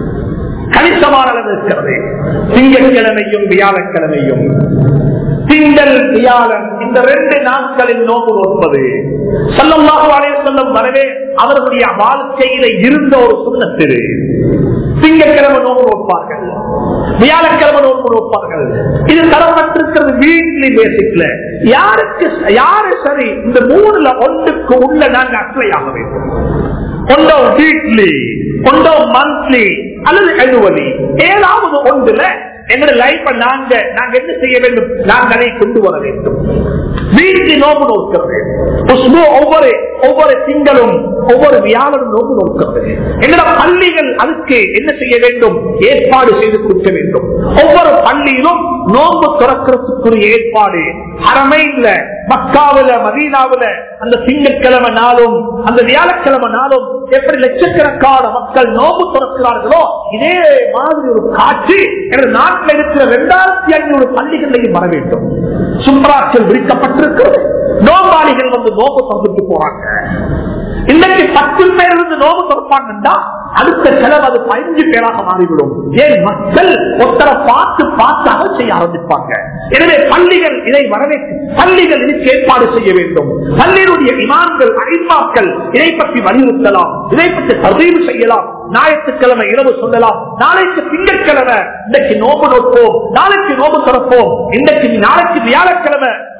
கணிசமான அளவு இருக்கிறது திங்கட்கிழமையும் வியாழக்கிழமையும் திங்கள் வியாழன் இந்த ரெண்டு நாட்களில் நோம்பு நோற்பது சொல்லமாக வரைய சொல்லும் வரவே அவர்களுடைய வாழ்க்கையில இருந்த ஒரு சுண்ணத்திரு திங்கட்கிழமை நோம்பு நோப்பார்கள் வியாழக்கிழமை நோம்பு நோப்பார்கள் இது தரப்பட்டிருக்கிறது வீக்லி பேசிக்ல யாருக்கு யாரு சரி இந்த மூணுல ஒன்றுக்கு உள்ள நாங்க அப்ளை ஆக வேண்டும் ஒன்றோ வீக்லி ஒன்றோ மந்த்லி அல்லது annually ஏதாவது ஒன்றுல எங்களுடைய லைஃப நாங்க நாங்க என்ன செய்ய வேண்டும் நாங்கள் அதை கொண்டு வர வேண்டும் வீட்டு நோம்பு நோக்கிறது உஸ்பு ஒவ்வொரு ஒவ்வொரு திங்களும் ஒவ்வொரு வியாழனும் நோம்பு நோக்கிறது எங்களோட பள்ளிகள் அதுக்கு என்ன செய்ய வேண்டும் ஏற்பாடு செய்து கொடுக்க வேண்டும் ஒவ்வொரு பள்ளியிலும் நோம்பு துறக்கிறதுக்குரிய ஏற்பாடு அரமைன்ல மக்காவில மதீனாவில அந்த திங்கட்கிழமை நாளும் அந்த வியாழக்கிழமை நாளும் எப்படி லட்சக்கணக்கான மக்கள் நோம்பு துறக்கிறார்களோ இதே மாதிரி ஒரு காட்சி எனது நாட்டில் இருக்கிற இரண்டாயிரத்தி ஐநூறு பள்ளிகளையும் வர வேண்டும் சும்ராக்கள் விரிக்கப்பட்டிருக்கிறது நோம்பாளிகள் வந்து நோம்பு திறந்துட்டு போறாங்க இன்னைக்கு பத்து பேர் இருந்து நோம்பு திறப்பாங்கன்னா அடுத்த செலவு அது பதினஞ்சு பேராக மாறிவிடும் ஏன் மக்கள் ஒருத்தரை பார்த்து பார்த்து அமல் செய்ய ஆரம்பிப்பாங்க எனவே பள்ளிகள் இதை வரவேற்று பள்ளிகள் இதுக்கு ஏற்பாடு செய்ய வேண்டும் பள்ளியினுடைய இமான்கள் ஐமாக்கள் இதை பற்றி வலியுறுத்தலாம் இதை பற்றி பதிவு செய்யலாம் ஞாயிற்றுக்கிழமை இரவு சொல்லலாம் நாளைக்கு திங்கட்கிழமை இன்றைக்கு நோம்பு நோப்போம் நாளைக்கு நோம்பு திறப்போம் இன்றைக்கு நாளைக்கு வியாழக்கிழமை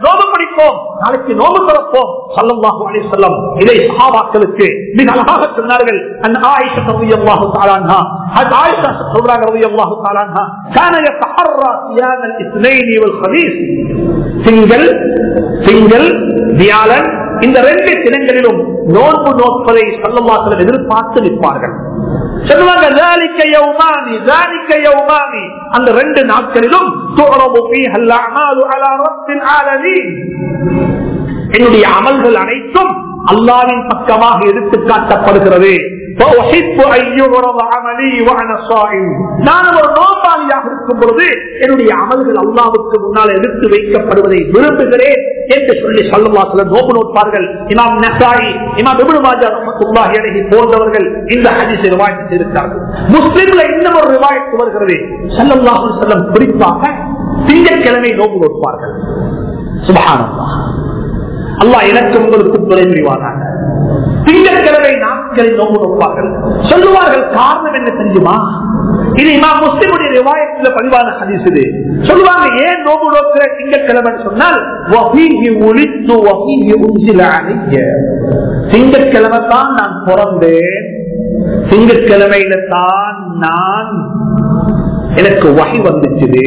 நோம்பு பிடிப்போம் நாளைக்கு நோம்பு திறப்போம் சல்லல்லாஹு அலைஹி வஸல்லம் இதை சஹாபாக்களுக்கு மிக அழகாக சொன்னார்கள் அந்த ஆயிஷா ரலியல்லாஹு தஆலா அன்ஹா அது ஆயிஷா சொல்றாங்க ரலியல்லாஹு தஆலா அன்ஹா كان يتحرى صيام الاثنين والخميس திங்கள் திங்கள் வியாழன் இந்த ரெண்டு தினங்களிலும் நோன்பு நோற்பதை சல்லல்லாஹு எதிர்பார்த்து நிற்பார்கள் சொல்லுவாங்க ذلك يومان ذلك يومان அந்த ரெண்டு நாட்களிலும் تعرض فيها الاعمال على رب العالمين என்னுடைய அமல்கள் அனைத்தும் அல்லாவின் பக்கமாக எடுத்து காட்டப்படுகிறது فأحب أن يغرض عملي وأنا صائم. நான் ஒரு நோபாளியாக இருக்கும் பொழுது என்னுடைய அமல்கள் அல்லாவுக்கு முன்னால் எடுத்து வைக்கப்படுவதை விரும்புகிறேன் என்று சொல்லி சொல்லலாம் நோக்கு நோட்பார்கள் இமாம் நசாயி இமாம் இபுமாஜா ரஹமத்துல்லாஹி அலைஹி போன்றவர்கள் இந்த ஹதீஸை ரிவாயத்து இருக்கிறார்கள் முஸ்லிம்ல இன்னும் ஒரு ரிவாயத்து வருகிறது ஸல்லல்லாஹு அலைஹி வஸல்லம் குறிப்பாக திங்கட்கிழமை நோக்கு நோட்பார்கள் சுபஹானல்லாஹ் அல்லாஹ் எனக்கு உங்களுக்கு துறை புரிவானாக திங்கட்கிழமை நாட்களில் நோம்பு நோப்பார்கள் சொல்லுவார்கள் காரணம் என்ன தெரியுமா இது இமா முஸ்லிமுடைய ரிவாயத்தில் பதிவான ஹதீஸ் இது சொல்லுவாங்க ஏன் நோம்பு நோக்கிற திங்கட்கிழமை சொன்னால் வஹீஹி உலித்து வஹீஹி உன்சில அலைய திங்கட்கிழமை தான் நான் பிறந்தேன் திங்கட்கிழமையில தான் நான் எனக்கு வகை வந்துச்சுது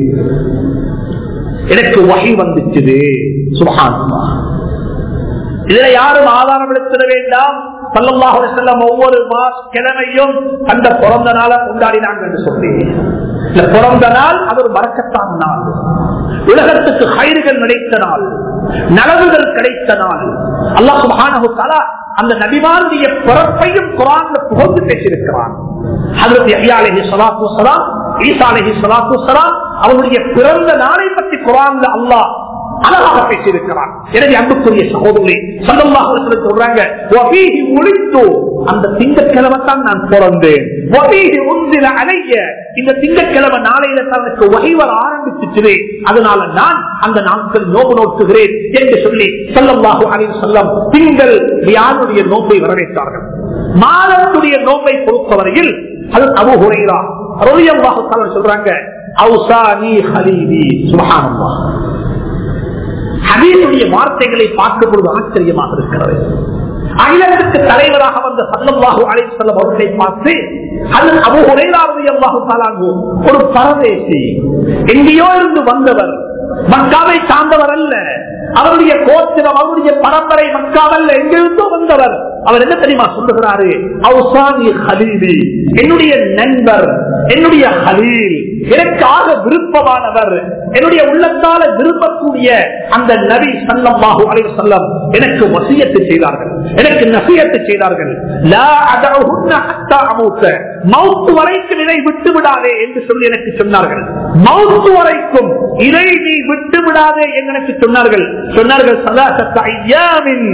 எனக்கு வகை வந்துச்சுது சுபஹானல்லாஹ் இதுல யாரும் ஆதாரம் எடுத்துட வேண்டாம் சல்லல்லாஹு அலைஹி வஸல்லம் ஒவ்வொரு மாச கிழமையும் அந்த பிறந்த நாளை கொண்டாடினாங்க என்று சொல்லி இந்த பிறந்த நாள் அது ஒரு மறக்கத்தான நாள் உலகத்துக்கு கயிறுகள் கிடைத்த நாள் நலவுகள் கிடைத்த நாள் அல்லாஹ் சுப்ஹானஹு தஆலா அந்த நபிமாருடைய பிறப்பையும் குரான்ல புகழ்ந்து பேசியிருக்கிறான் ஹஜரத் யஹ்யா அலைஹி ஸலாத்து வஸலாம் ஈசா அலைஹி ஸலாத்து வஸலாம் அவருடைய பிறந்த நாளை பற்றி குரான்ல அல்லாஹ் அழகாக பேசியிருக்கிறான் எனவே அன்புக்குரிய சகோதரி சல்லல்லாஹு சொல்றாங்க "வஃபீஹி உலித்து", அந்த திங்கட்கிழமை தான் நான் பிறந்தேன் "வஃபீஹி உன்சில அலைய", இந்த திங்கட்கிழமை நாளையில தான் எனக்கு வகை வர ஆரம்பிச்சுச்சு அதனால நான் அந்த நாட்கள் நோக்கு நோக்குகிறேன் என்று சொல்லி சல்லல்லாஹு அலைஹி வஸல்லம் திங்கள் வியாழனுடைய நோன்பை வரவேற்றார்கள் மாதத்துடைய நோன்பை பொறுத்தவரையில் அது அபு ஹுரைரா ரலியல்லாஹு தஆலா சொல்றாங்க "அவுசானி ஹலீலி" சுப்ஹானல்லாஹ் ஹதீனுடைய வார்த்தைகளை பார்க்கும் பொழுது ஆச்சரியமாக இருக்கிறது அகிலத்துக்கு தலைவராக வந்த சல்லல்லாஹு அலைஹி வஸல்லம் அவர்களை பார்த்து அது அபு ஹுரைரா ரலியல்லாஹு தஆலா அன்ஹு ஒரு பரதேசி எங்கேயோ இருந்து வந்தவர் மக்காவை சார்ந்தவர் அல்ல அவருடைய கோத்திரம் அவருடைய பரம்பரை மக்காவல்ல எங்கிருந்தோ வந்தவர் அவர் என்ன தெரியுமா சொல்லுகிறாரு அவுசானி ஹலீலி என்னுடைய நண்பர் என்னுடைய ஹலீல் எனக்காக விருப்பமானவர் என்னுடைய உள்ளத்தால விரும்பக்கூடிய அந்த நபி சல்லல்லாஹு அலைஹி வஸல்லம் எனக்கு வசியத்து செய்தார்கள் எனக்கு நசியத்து செய்தார்கள் லா அதஹுன்ன ஹத்தா அமூத்த மவுத் வரைக்கும் இதை விட்டு விடாதே என்று சொல்லி எனக்கு சொன்னார்கள் மவுத் வரைக்கும் இதை நீ விட்டு விடாதே என்று எனக்கு சொன்னார்கள் சொன்னார்கள் சலாசத்த ஐயாவின்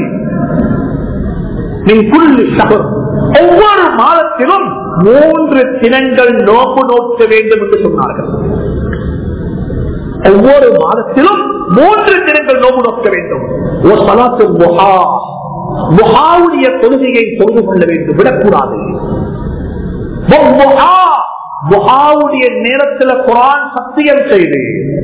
ஒவ்வொரு மாதத்திலும் மூன்று தினங்கள் நோக்கு நோக்க வேண்டும் என்று சொன்னார்கள் ஒவ்வொரு மாதத்திலும் மூன்று தினங்கள் நோக்கு நோக்க வேண்டும் ஒரு சலாத்து முகா முகாவுடைய தொழுகையை தொழுது கொள்ள வேண்டும் விடக்கூடாது முகாவுடைய நேரத்தில் குரான் சத்தியம் செய்து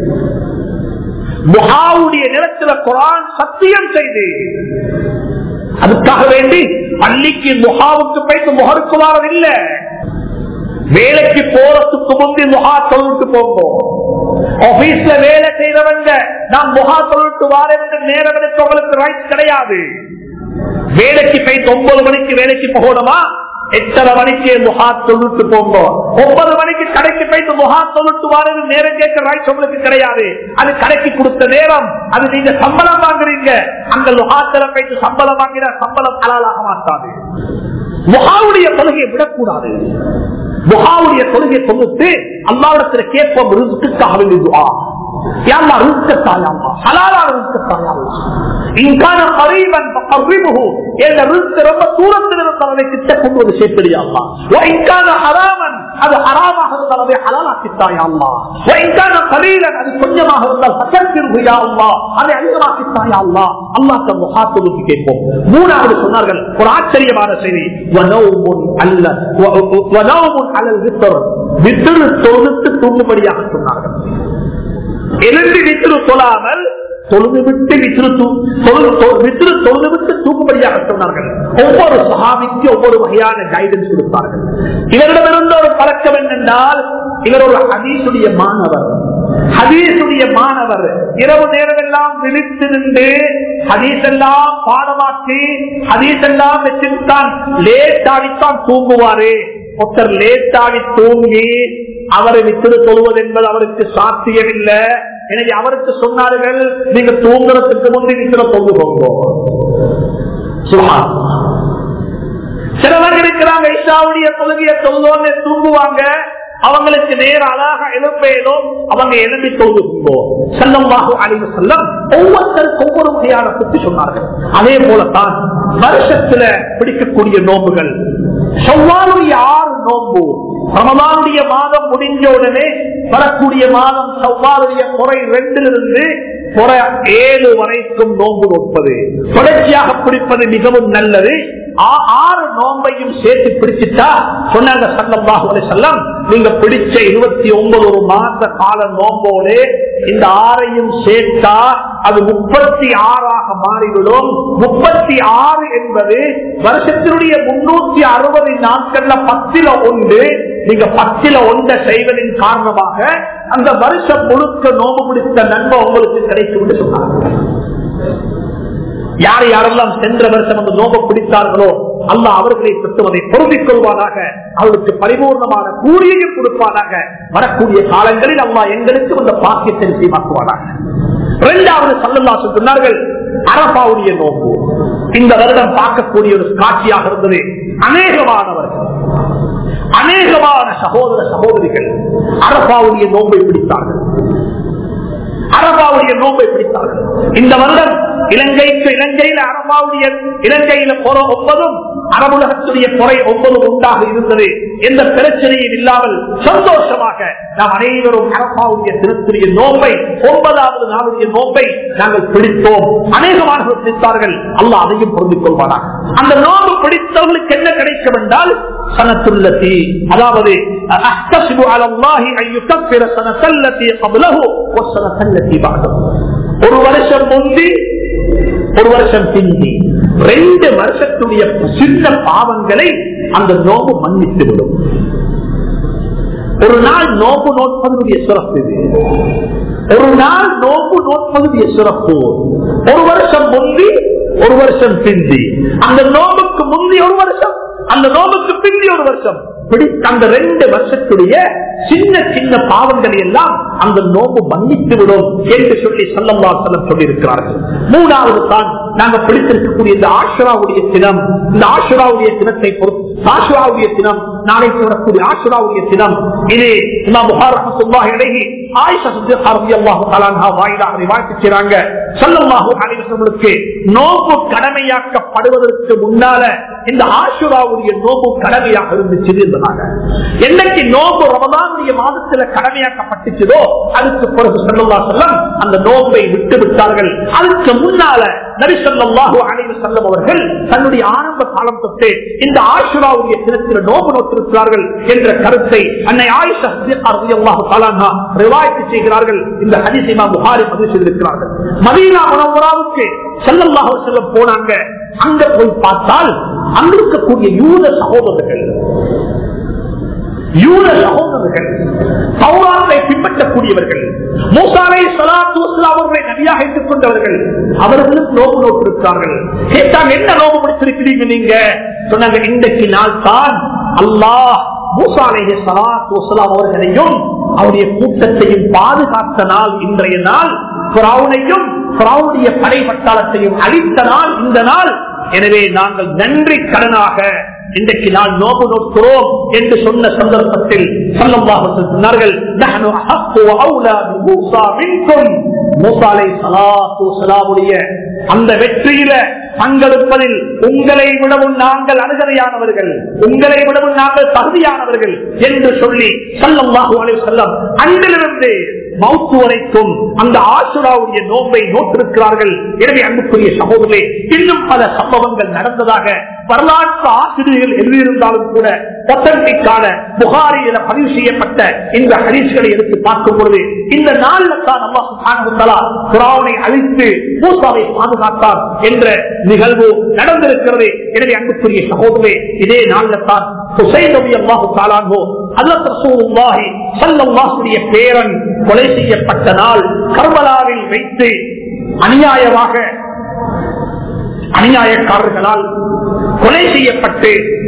முகாவுடைய நேரத்தில் குரான் சத்தியம் செய்து அதுக்காக வேண்டி பள்ளிக்கு முகாவுக்கு போயிட்டு முகருக்கு வாரம் வேலைக்கு போறதுக்கு முந்தி முகா தொழிட்டு போகும் ஆபீஸ்ல வேலை செய்யறவங்க நான் முகா தொழிட்டு வாரேன் நேரம் எடுத்து உங்களுக்கு ரைட் கிடையாது வேலைக்கு போயிட்டு ஒன்பது மணிக்கு வேலைக்கு போகணுமா எட்டரை மணிக்கு முகா தொழுட்டு போங்க ஒன்பது மணிக்கு கடைக்கு போயிட்டு முகா தொழுட்டு வாரது நேரம் கேட்க ரைட்ஸ் உங்களுக்கு கிடையாது அது கடைக்கு கொடுத்த நேரம் அது நீங்க சம்பளம் வாங்குறீங்க அந்த முகாத்தில போயிட்டு சம்பளம் வாங்கின சம்பளம் ஹலாலாக மாட்டாது முகாவுடைய தொழுகையை விடக்கூடாது முகாவுடைய தொழுகையை தொகுத்து அல்லாவிடத்துல கேட்போம் ரிஸ்க்குக்காக வேண்டிய துவா யாழ்லா ரிஸ்கத்தாயாமா ஹலாலான ரிஸ்கத்தாயாமா இன்கான கரீபன் பகர்ரிமுஹு என்ற ரிஸ்க் ரொம்ப தூரத்தில் இருந்தவரை கிட்ட கொண்டு வந்து சேர்த்தடியாமா இன்கான ஹராமன் அது ஹராமாக இருந்தாலே ஹலாலாக்கித்தாயாமா இன்கான கலீலன் அது கொஞ்சமாக இருந்தால் சக்கத்திருயா அல்லா அதை அதிகமாக்கித்தாயா அல்லாத்த முகாத்துக்கு கேட்போம் மூணாவது சொன்னார்கள் ஒரு ஆச்சரியமான செய்தி வனவுமுன் அல்ல வனவுமுன் அல்லல் வித்தர் வித்தரு தொழுத்து தூங்கும்படியாக சொன்னார்கள் எழுந்து வித்திரு சொல்லாமல் தொழுது விட்டு வித்திரு தூ- தொழு- தொ- வித்திரு தொழுது விட்டு தூக்கும்படியாக சொன்னார்கள் ஒவ்வொரு சகாபிக்கு ஒவ்வொரு வகையான கைடன்ஸ் கொடுத்தார்கள் இவரிடமிருந்த ஒரு பழக்கம் என்னென்றால் இவர் ஒரு ஹதீசுடைய மாணவர் ஹதீசுடைய மாணவர் இரவு நேரம் எல்லாம் விழித்து நின்று ஹதீஸ் எல்லாம் பாடமாக்கி ஹதீஸ் எல்லாம் வச்சுத்தான் லேட் ஆகித்தான் தூங்குவாரு ஒருத்தர் லேட் ஆகி தூங்கி அவரை விட்டு தொழுவது என்பது அவருக்கு சாத்தியமில்லை எனவே அவருக்கு சொன்னார்கள் நீங்க தூங்குறதுக்கு முன்பு விக்கிற தொங்கு போங்கோ சுமார் சிலவர்கள் இருக்கிறாங்க இஷாவுடைய தொழுகைய தொழுதோன்னு தூங்குவாங்க அவங்களுக்கு நேர அழகா எழுப்பேதும் அவங்க எழுப்பி தொழுதுங்கோ செல்லமாக அழிவு செல்லம் ஒவ்வொருத்தருக்கு ஒவ்வொரு வகையான பற்றி சொன்னார்கள் அதே போலத்தான் வருஷத்துல பிடிக்கக்கூடிய நோம்புகள் செவ்வாலுடைய ஆறு நோம்பு ரமதானுடைய மாதம் முடிஞ்ச உடனே வரக்கூடிய மாதம் செவ்வாலுடைய குறை ரெண்டிலிருந்து குறை ஏழு வரைக்கும் நோன்பு நோற்பது தொடர்ச்சியாக பிடிப்பது மிகவும் நல்லது ஆ- ஆறு நோன்பையும் சேர்த்து பிடிச்சிட்டா சொன்னாங்க சல்லல்லாஹு அலைஹி வஸல்லம் நீங்க பிடிச்ச இருபத்தி ஒன்பது ஒரு மாச கால நோம்போடு இந்த ஆறையும் சேர்த்தா அது முப்பத்தி ஆறாக மாறிவிடும் முப்பத்தி ஆறு என்பது வருஷத்தினுடைய முன்னூத்தி அறுபது நாட்கள்ல பத்தில ஒன்று நீங்க பத்தில ஒன்றை செய்வதன் காரணமாக அந்த வருஷம் முழுக்க நோம்பு பிடித்த நன்மை உங்களுக்கு கிடைக்கும் என்று சொன்னாங்க யார் யாரெல்லாம் சென்ற வருஷம் அந்த நோம்பு பிடித்தார்களோ அல்லாஹ் அவர்களை பெற்றுவதை பொருந்திக் கொள்வானாக அவருக்கு பரிபூர்ணமான கூலியையும் கொடுப்பானாக வரக்கூடிய காலங்களில் அல்லாஹ் எங்களுக்கு அந்த பாக்கியத்தை நிச்சயமாக்குவானாக இரண்டாவது சல்லல்லா சொன்னார்கள் அரபாவுடைய நோம்பு இந்த வருடம் பார்க்கக்கூடிய ஒரு காட்சியாக இருந்தது அநேகமானவர்கள் அநேகமான சகோதர சகோதரிகள் அரபாவுடைய நோன்பை பிடித்தார்கள் அரபாவுடைய நோன்பை பிடித்தார்கள் இந்த வருடம் இலங்கைக்கு இலங்கையில அரபாவுடைய இலங்கையில போற ஒன்பதும் அரபுலகத்துடைய குறை ஒன்பதும் உண்டாக இருந்தது எந்த பிரச்சனையும் இல்லாமல் சந்தோஷமாக நாம் அனைவரும் அரபாவுடைய திருத்துடைய நோம்பை ஒன்பதாவது நாளுடைய நோம்பை நாங்கள் பிடித்தோம் அநேகமானவர்கள் பிடித்தார்கள் அல்லாஹ் அதையும் பொருந்திக் கொள்வானாக அந்த நோம்பு பிடித்தவர்களுக்கு என்ன கிடைக்கும் என்றால் சனத்துள்ளதி அதாவது أحتسب على الله أن يكفر سنة التي قبله والسنة التي بعده ஒரு வருஷம் முந்தி ஒரு வருஷம் பிந்தி ரெண்டு வருஷத்துடைய சின்ன பாவங்களை அந்த நோம்பு மன்னித்து விடும் ஒரு நாள் நோம்பு நோட்பதனுடைய சிறப்பு இது ஒரு நாள் நோம்பு நோட்பதனுடைய சிறப்பு ஒரு வருஷம் முந்தி ஒரு வருஷம் பிந்தி அந்த நோம்புக்கு முந்தி ஒரு வருஷம் அந்த நோம்புக்கு பிந்தி ஒரு வருஷம் பிடித்த அந்த ரெண்டு வருஷத்துடைய சின்ன சின்ன பாவங்களை எல்லாம் அந்த நோம்பு மன்னித்து விடும் என்று சொல்லி சொல்லம்மா செல்லம் சொல்லி இருக்கிறார்கள் மூணாவது தான் நாங்க பிடித்திருக்கக்கூடிய இந்த ஆஷுராவுடைய தினம் இந்த ஆஷுராவுடைய தினத்தை பொறுத்து ஆஷுராவுடைய தினம் நாளைக்கு வரக்கூடிய ஆஷுராவுடைய தினம் இது இமாம் புகார் ரஹ்மத்துல்லாஹி அலைஹி ஆயிஷா சித்திகா ரலியல்லாஹு தஆலா அன்ஹா வாயிலாக ரிவாயத் செய்றாங்க ஸல்லல்லாஹு அலைஹி வஸல்லமுக்கு நோன்பு கடமையாக்கப்படுவதற்கு முன்னால இந்த ஆஷுராவுடைய நோன்பு கடமையாக இருந்துச்சு என்பதாக என்னைக்கு நோன்பு ரமதானுடைய மாதத்துல கடமையாக்கப்பட்டுச்சதோ அதுக்கு பிறகு ஸல்லல்லாஹு அலைஹி வஸல்லம் அந்த நோன்பை விட்டு விட்டார்கள் அதுக்கு முன்னால நபி ஸல்லல்லாஹு அலைஹி வஸல்லம் அவர்கள் தன்னுடைய ஆரம்ப காலம் தொட்டு இந்த ஆஷுராவுடைய தினத்தில் நோன்பு நோட்டிருக்கிறார்கள் என்ற கருத்தை அன்னை ஆயிஷா சித்திகா ரலியல்லாஹு தஆலா அன்ஹா ரிவாயத் செய்கிறார்கள் இந்த ஹதீஸ் இமாம் புகாரி பதிவு செய்திருக்கிறார்கள் மதீனா முனவராவுக்கு ஸல்லல்லாஹு அலைஹி வஸல்லம் போனாங்க அங்க போய் பார்த்தால் அங்க இருக்கக்கூடிய யூத சகோதரர்கள் யூத சகோதரர்கள் சௌராத்தை பின்பற்றக்கூடியவர்கள் மூசாலை சலாத்து வஸ்லாம் அவர்களை நபியாக ஏற்றுக் கொண்டவர்கள் அவர்களும் நோம்பு நோட்டிருக்கிறார்கள் கேட்டாங்க என்ன நோம்பு முடித்திருக்கிறீங்க நீங்க சொன்னாங்க இன்றைக்கு நாள் தான் அல்லாஹ் மூசாலைய சலாத்து வஸ்லாம் அவர்களையும் அவருடைய கூட்டத்தையும் பாதுகாத்த நாள் இன்றைய நாள் பிராவுனையும் பிராவுடைய படை பட்டாளத்தையும் அழித்த நாள் இந்த நாள் எனவே நாங்கள் நன்றி கடனாக இன்றைக்கு நான் நோபு நோக்கிறோம் என்று சொன்ன சந்தர்ப்பத்தில் சொல்லமாக சொன்னார்கள் "நஹ்னு அஹப்பு வ அவுலா பி மூஸா மின்கும்." மூஸா அலைஹிஸ்ஸலாத்து வஸ்ஸலாமுடைய அந்த வெற்றியில பங்கெடுப்பதில் உங்களை விடவும் நாங்கள் அருகதையானவர்கள் உங்களை விடவும் நாங்கள் தகுதியானவர்கள் என்று சொல்லி சல்லல்லாஹு அலைஹி வஸல்லம் அன்றிலிருந்து மவுத்து வரைக்கும் அந்த ஆசுராவுடைய நோன்பை நோட்டிருக்கிறார்கள் எனவே அன்புக்குரிய சகோதரே இன்னும் பல சம்பவங்கள் நடந்ததாக வரலாற்று ஆசிரியர்கள் எழுதியிருந்தாலும் கூட ஒத்தன்டிக்கான புகாரியில பதிவு செய்யப்பட்ட இந்த ஹரிசுகளை எடுத்து பார்க்கும் பொழுது இந்த நாள்ல தான் அல்லாஹ் சுப்ஹானஹு வ தஆலா ஃபிரௌனை அழித்து மூசாவை பாதுகாத்தார் என்ற நிகழ்வு நடந்திருக்கிறது எனவே அன்புக்குரிய சகோதரே இதே நாள்ல தான் ஹுசைன் நபி அல்லாஹு தாலாங்கோ அல்லத் ரசூலுல்லாஹி ஸல்லல்லாஹுடைய பேரன் கொலை செய்யப்பட்ட நாள் கர்பலாவில் வைத்து அநியாயமாக அநியாயக்காரர்களால் கொலை செய்யப்பட்டு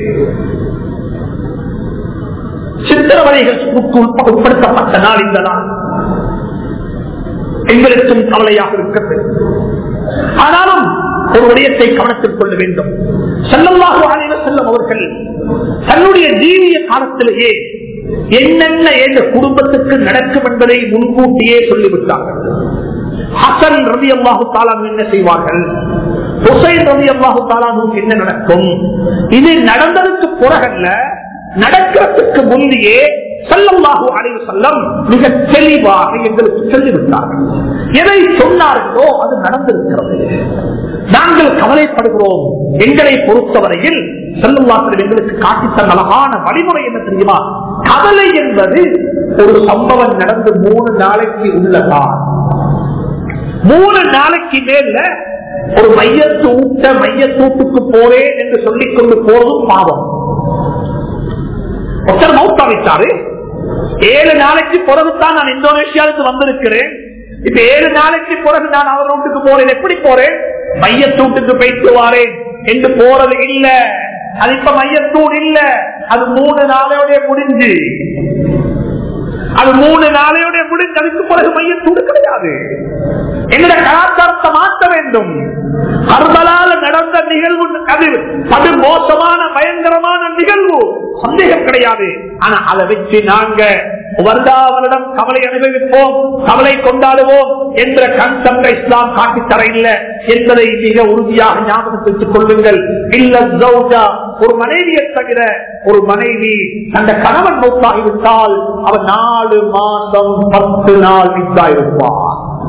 சித்திரவதைகளுக்கு உட்படுத்தப்பட்ட நாள் இந்த நாள் எங்களுக்கும் கவலையாக இருக்கிறது ஆனாலும் ஒரு விடயத்தை கவனத்தில் கொள்ள வேண்டும் செல்லமாக அனைவர் செல்லும் அவர்கள் தன்னுடைய ஜீவிய காலத்திலேயே என்னென்ன எந்த குடும்பத்துக்கு நடக்கும் என்பதை முன்கூட்டியே சொல்லிவிட்டார்கள் ஹசன் ரவி அல்லாஹு தாலான் என்ன செய்வார்கள் ஹுசைன் ரவி அல்லாஹு தாலானுக்கு என்ன நடக்கும் இது நடந்ததுக்கு பிறகல்ல நடக்கிறதுக்கு முந்தையே செல்லல்லாஹு அலைவு செல்லம் மிக தெளிவாக எங்களுக்கு சொல்லிவிட்டார்கள் எதை சொன்னார்களோ அது நடந்திருக்கிறது நாங்கள் கவலைப்படுகிறோம் எங்களை பொறுத்தவரையில் செல்லுல்லாக்கள் எங்களுக்கு காட்டித்தந்த அழகான வழிமுறை என்ன தெரியுமா கவலை என்பது ஒரு சம்பவம் நடந்து மூணு நாளைக்கு உள்ளதா மூணு நாளைக்கு மேல ஒரு மையத்து ஊட்ட மையத்தூட்டுக்கு போறேன் என்று சொல்லிக் கொண்டு போறதும் பாவம் ஒருத்தர் மௌத்தா வைத்தாரு ஏழு நாளைக்கு பிறகுதான் நான் இந்தோனேஷியாவுக்கு வந்திருக்கிறேன் இப்ப ஏழு நாளைக்கு பிறகு நான் அவர் வீட்டுக்கு போறேன் எப்படி போறேன் மையத்தூட்டுக்கு போயிட்டு வாரேன் என்று போறது இல்ல அது இப்ப மையத்தூடு இல்ல அது மூணு நாளையோட முடிஞ்சு அது மூணு நாளையோட முடிஞ்சு அதுக்கு பிறகு மையத்தூடு கிடையாது எங்கட கலாச்சாரத்தை மாற்ற வேண்டும் கர்பலால நடந்த நிகழ்வு அது அது மோசமான பயங்கரமான நிகழ்வு சந்தேகம் கிடையாது ஆனா அதை வச்சு நாங்க வருடா வருடம் கவலை அனுபவிப்போம் கவலை கொண்டாடுவோம் என்ற கன்செப்ட இஸ்லாம் காட்டித்தர இல்லை என்பதை மிக உறுதியாக ஞாபகத்திற்கு கொள்ளுங்கள் இல்ல ஜௌஜா ஒரு மனைவியை தவிர ஒரு மனைவி அந்த கணவன் மௌத்தாகிவிட்டால் அவர் நாலு மாதம் பத்து நாள் வித்தாயிருப்பார்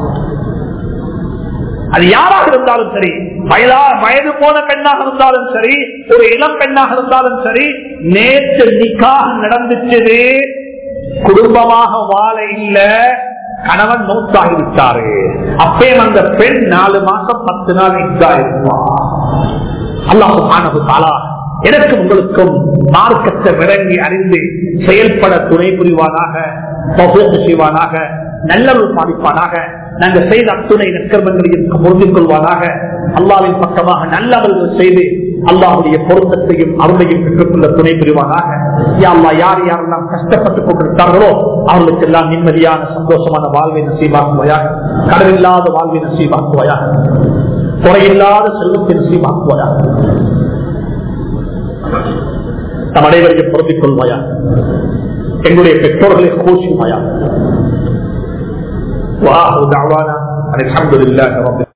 அது யாராக இருந்தாலும் சரி வயதா வயது போன பெண்ணாக இருந்தாலும் சரி ஒரு இளம் பெண்ணாக இருந்தாலும் சரி நேற்று நிக்காக நடந்துச்சது குடும்பமாக வாழ இல்ல கணவன் மௌத்தாகி விட்டாரு அப்பே அந்த பெண் நாலு மாசம் பத்து நாள் இதா இருப்பார் அல்லாஹு ஆனது தாலா எனக்கு உங்களுக்கும் மார்க்கத்தை விளங்கி அறிந்து செயல்பட துணை புரிவானாக செய்வானாக நல்லவர் பாதிப்பானாக நாங்கள் செய்த அத்துணை நற்கர்மங்களையும் பொருந்திக் கொள்வானாக அல்லாவின் பக்கமாக நல்லவர்கள் செய்து அல்லாவுடைய பொருத்தத்தையும் அருளையும் பெற்றுக்கொள்ள துணை புரிவானாக யாழ்லா யார் யாரெல்லாம் கஷ்டப்பட்டுக் கொண்டிருக்கிறார்களோ அவர்களுக்கு எல்லாம் நிம்மதியான சந்தோஷமான வாழ்வை நசீபாக்குவாயாக கடலில்லாத வாழ்வை நசீபாக்குவாயாக குறையில்லாத செல்வத்தை நசீபாக்குவாயாக நம் அனைவரையும் பொருந்திக் கொள்வாயா எங்களுடைய பெற்றோர்களை கோஷிவாயா வாஹு தாவானா அலமதுல்லாஹி ரப்பில்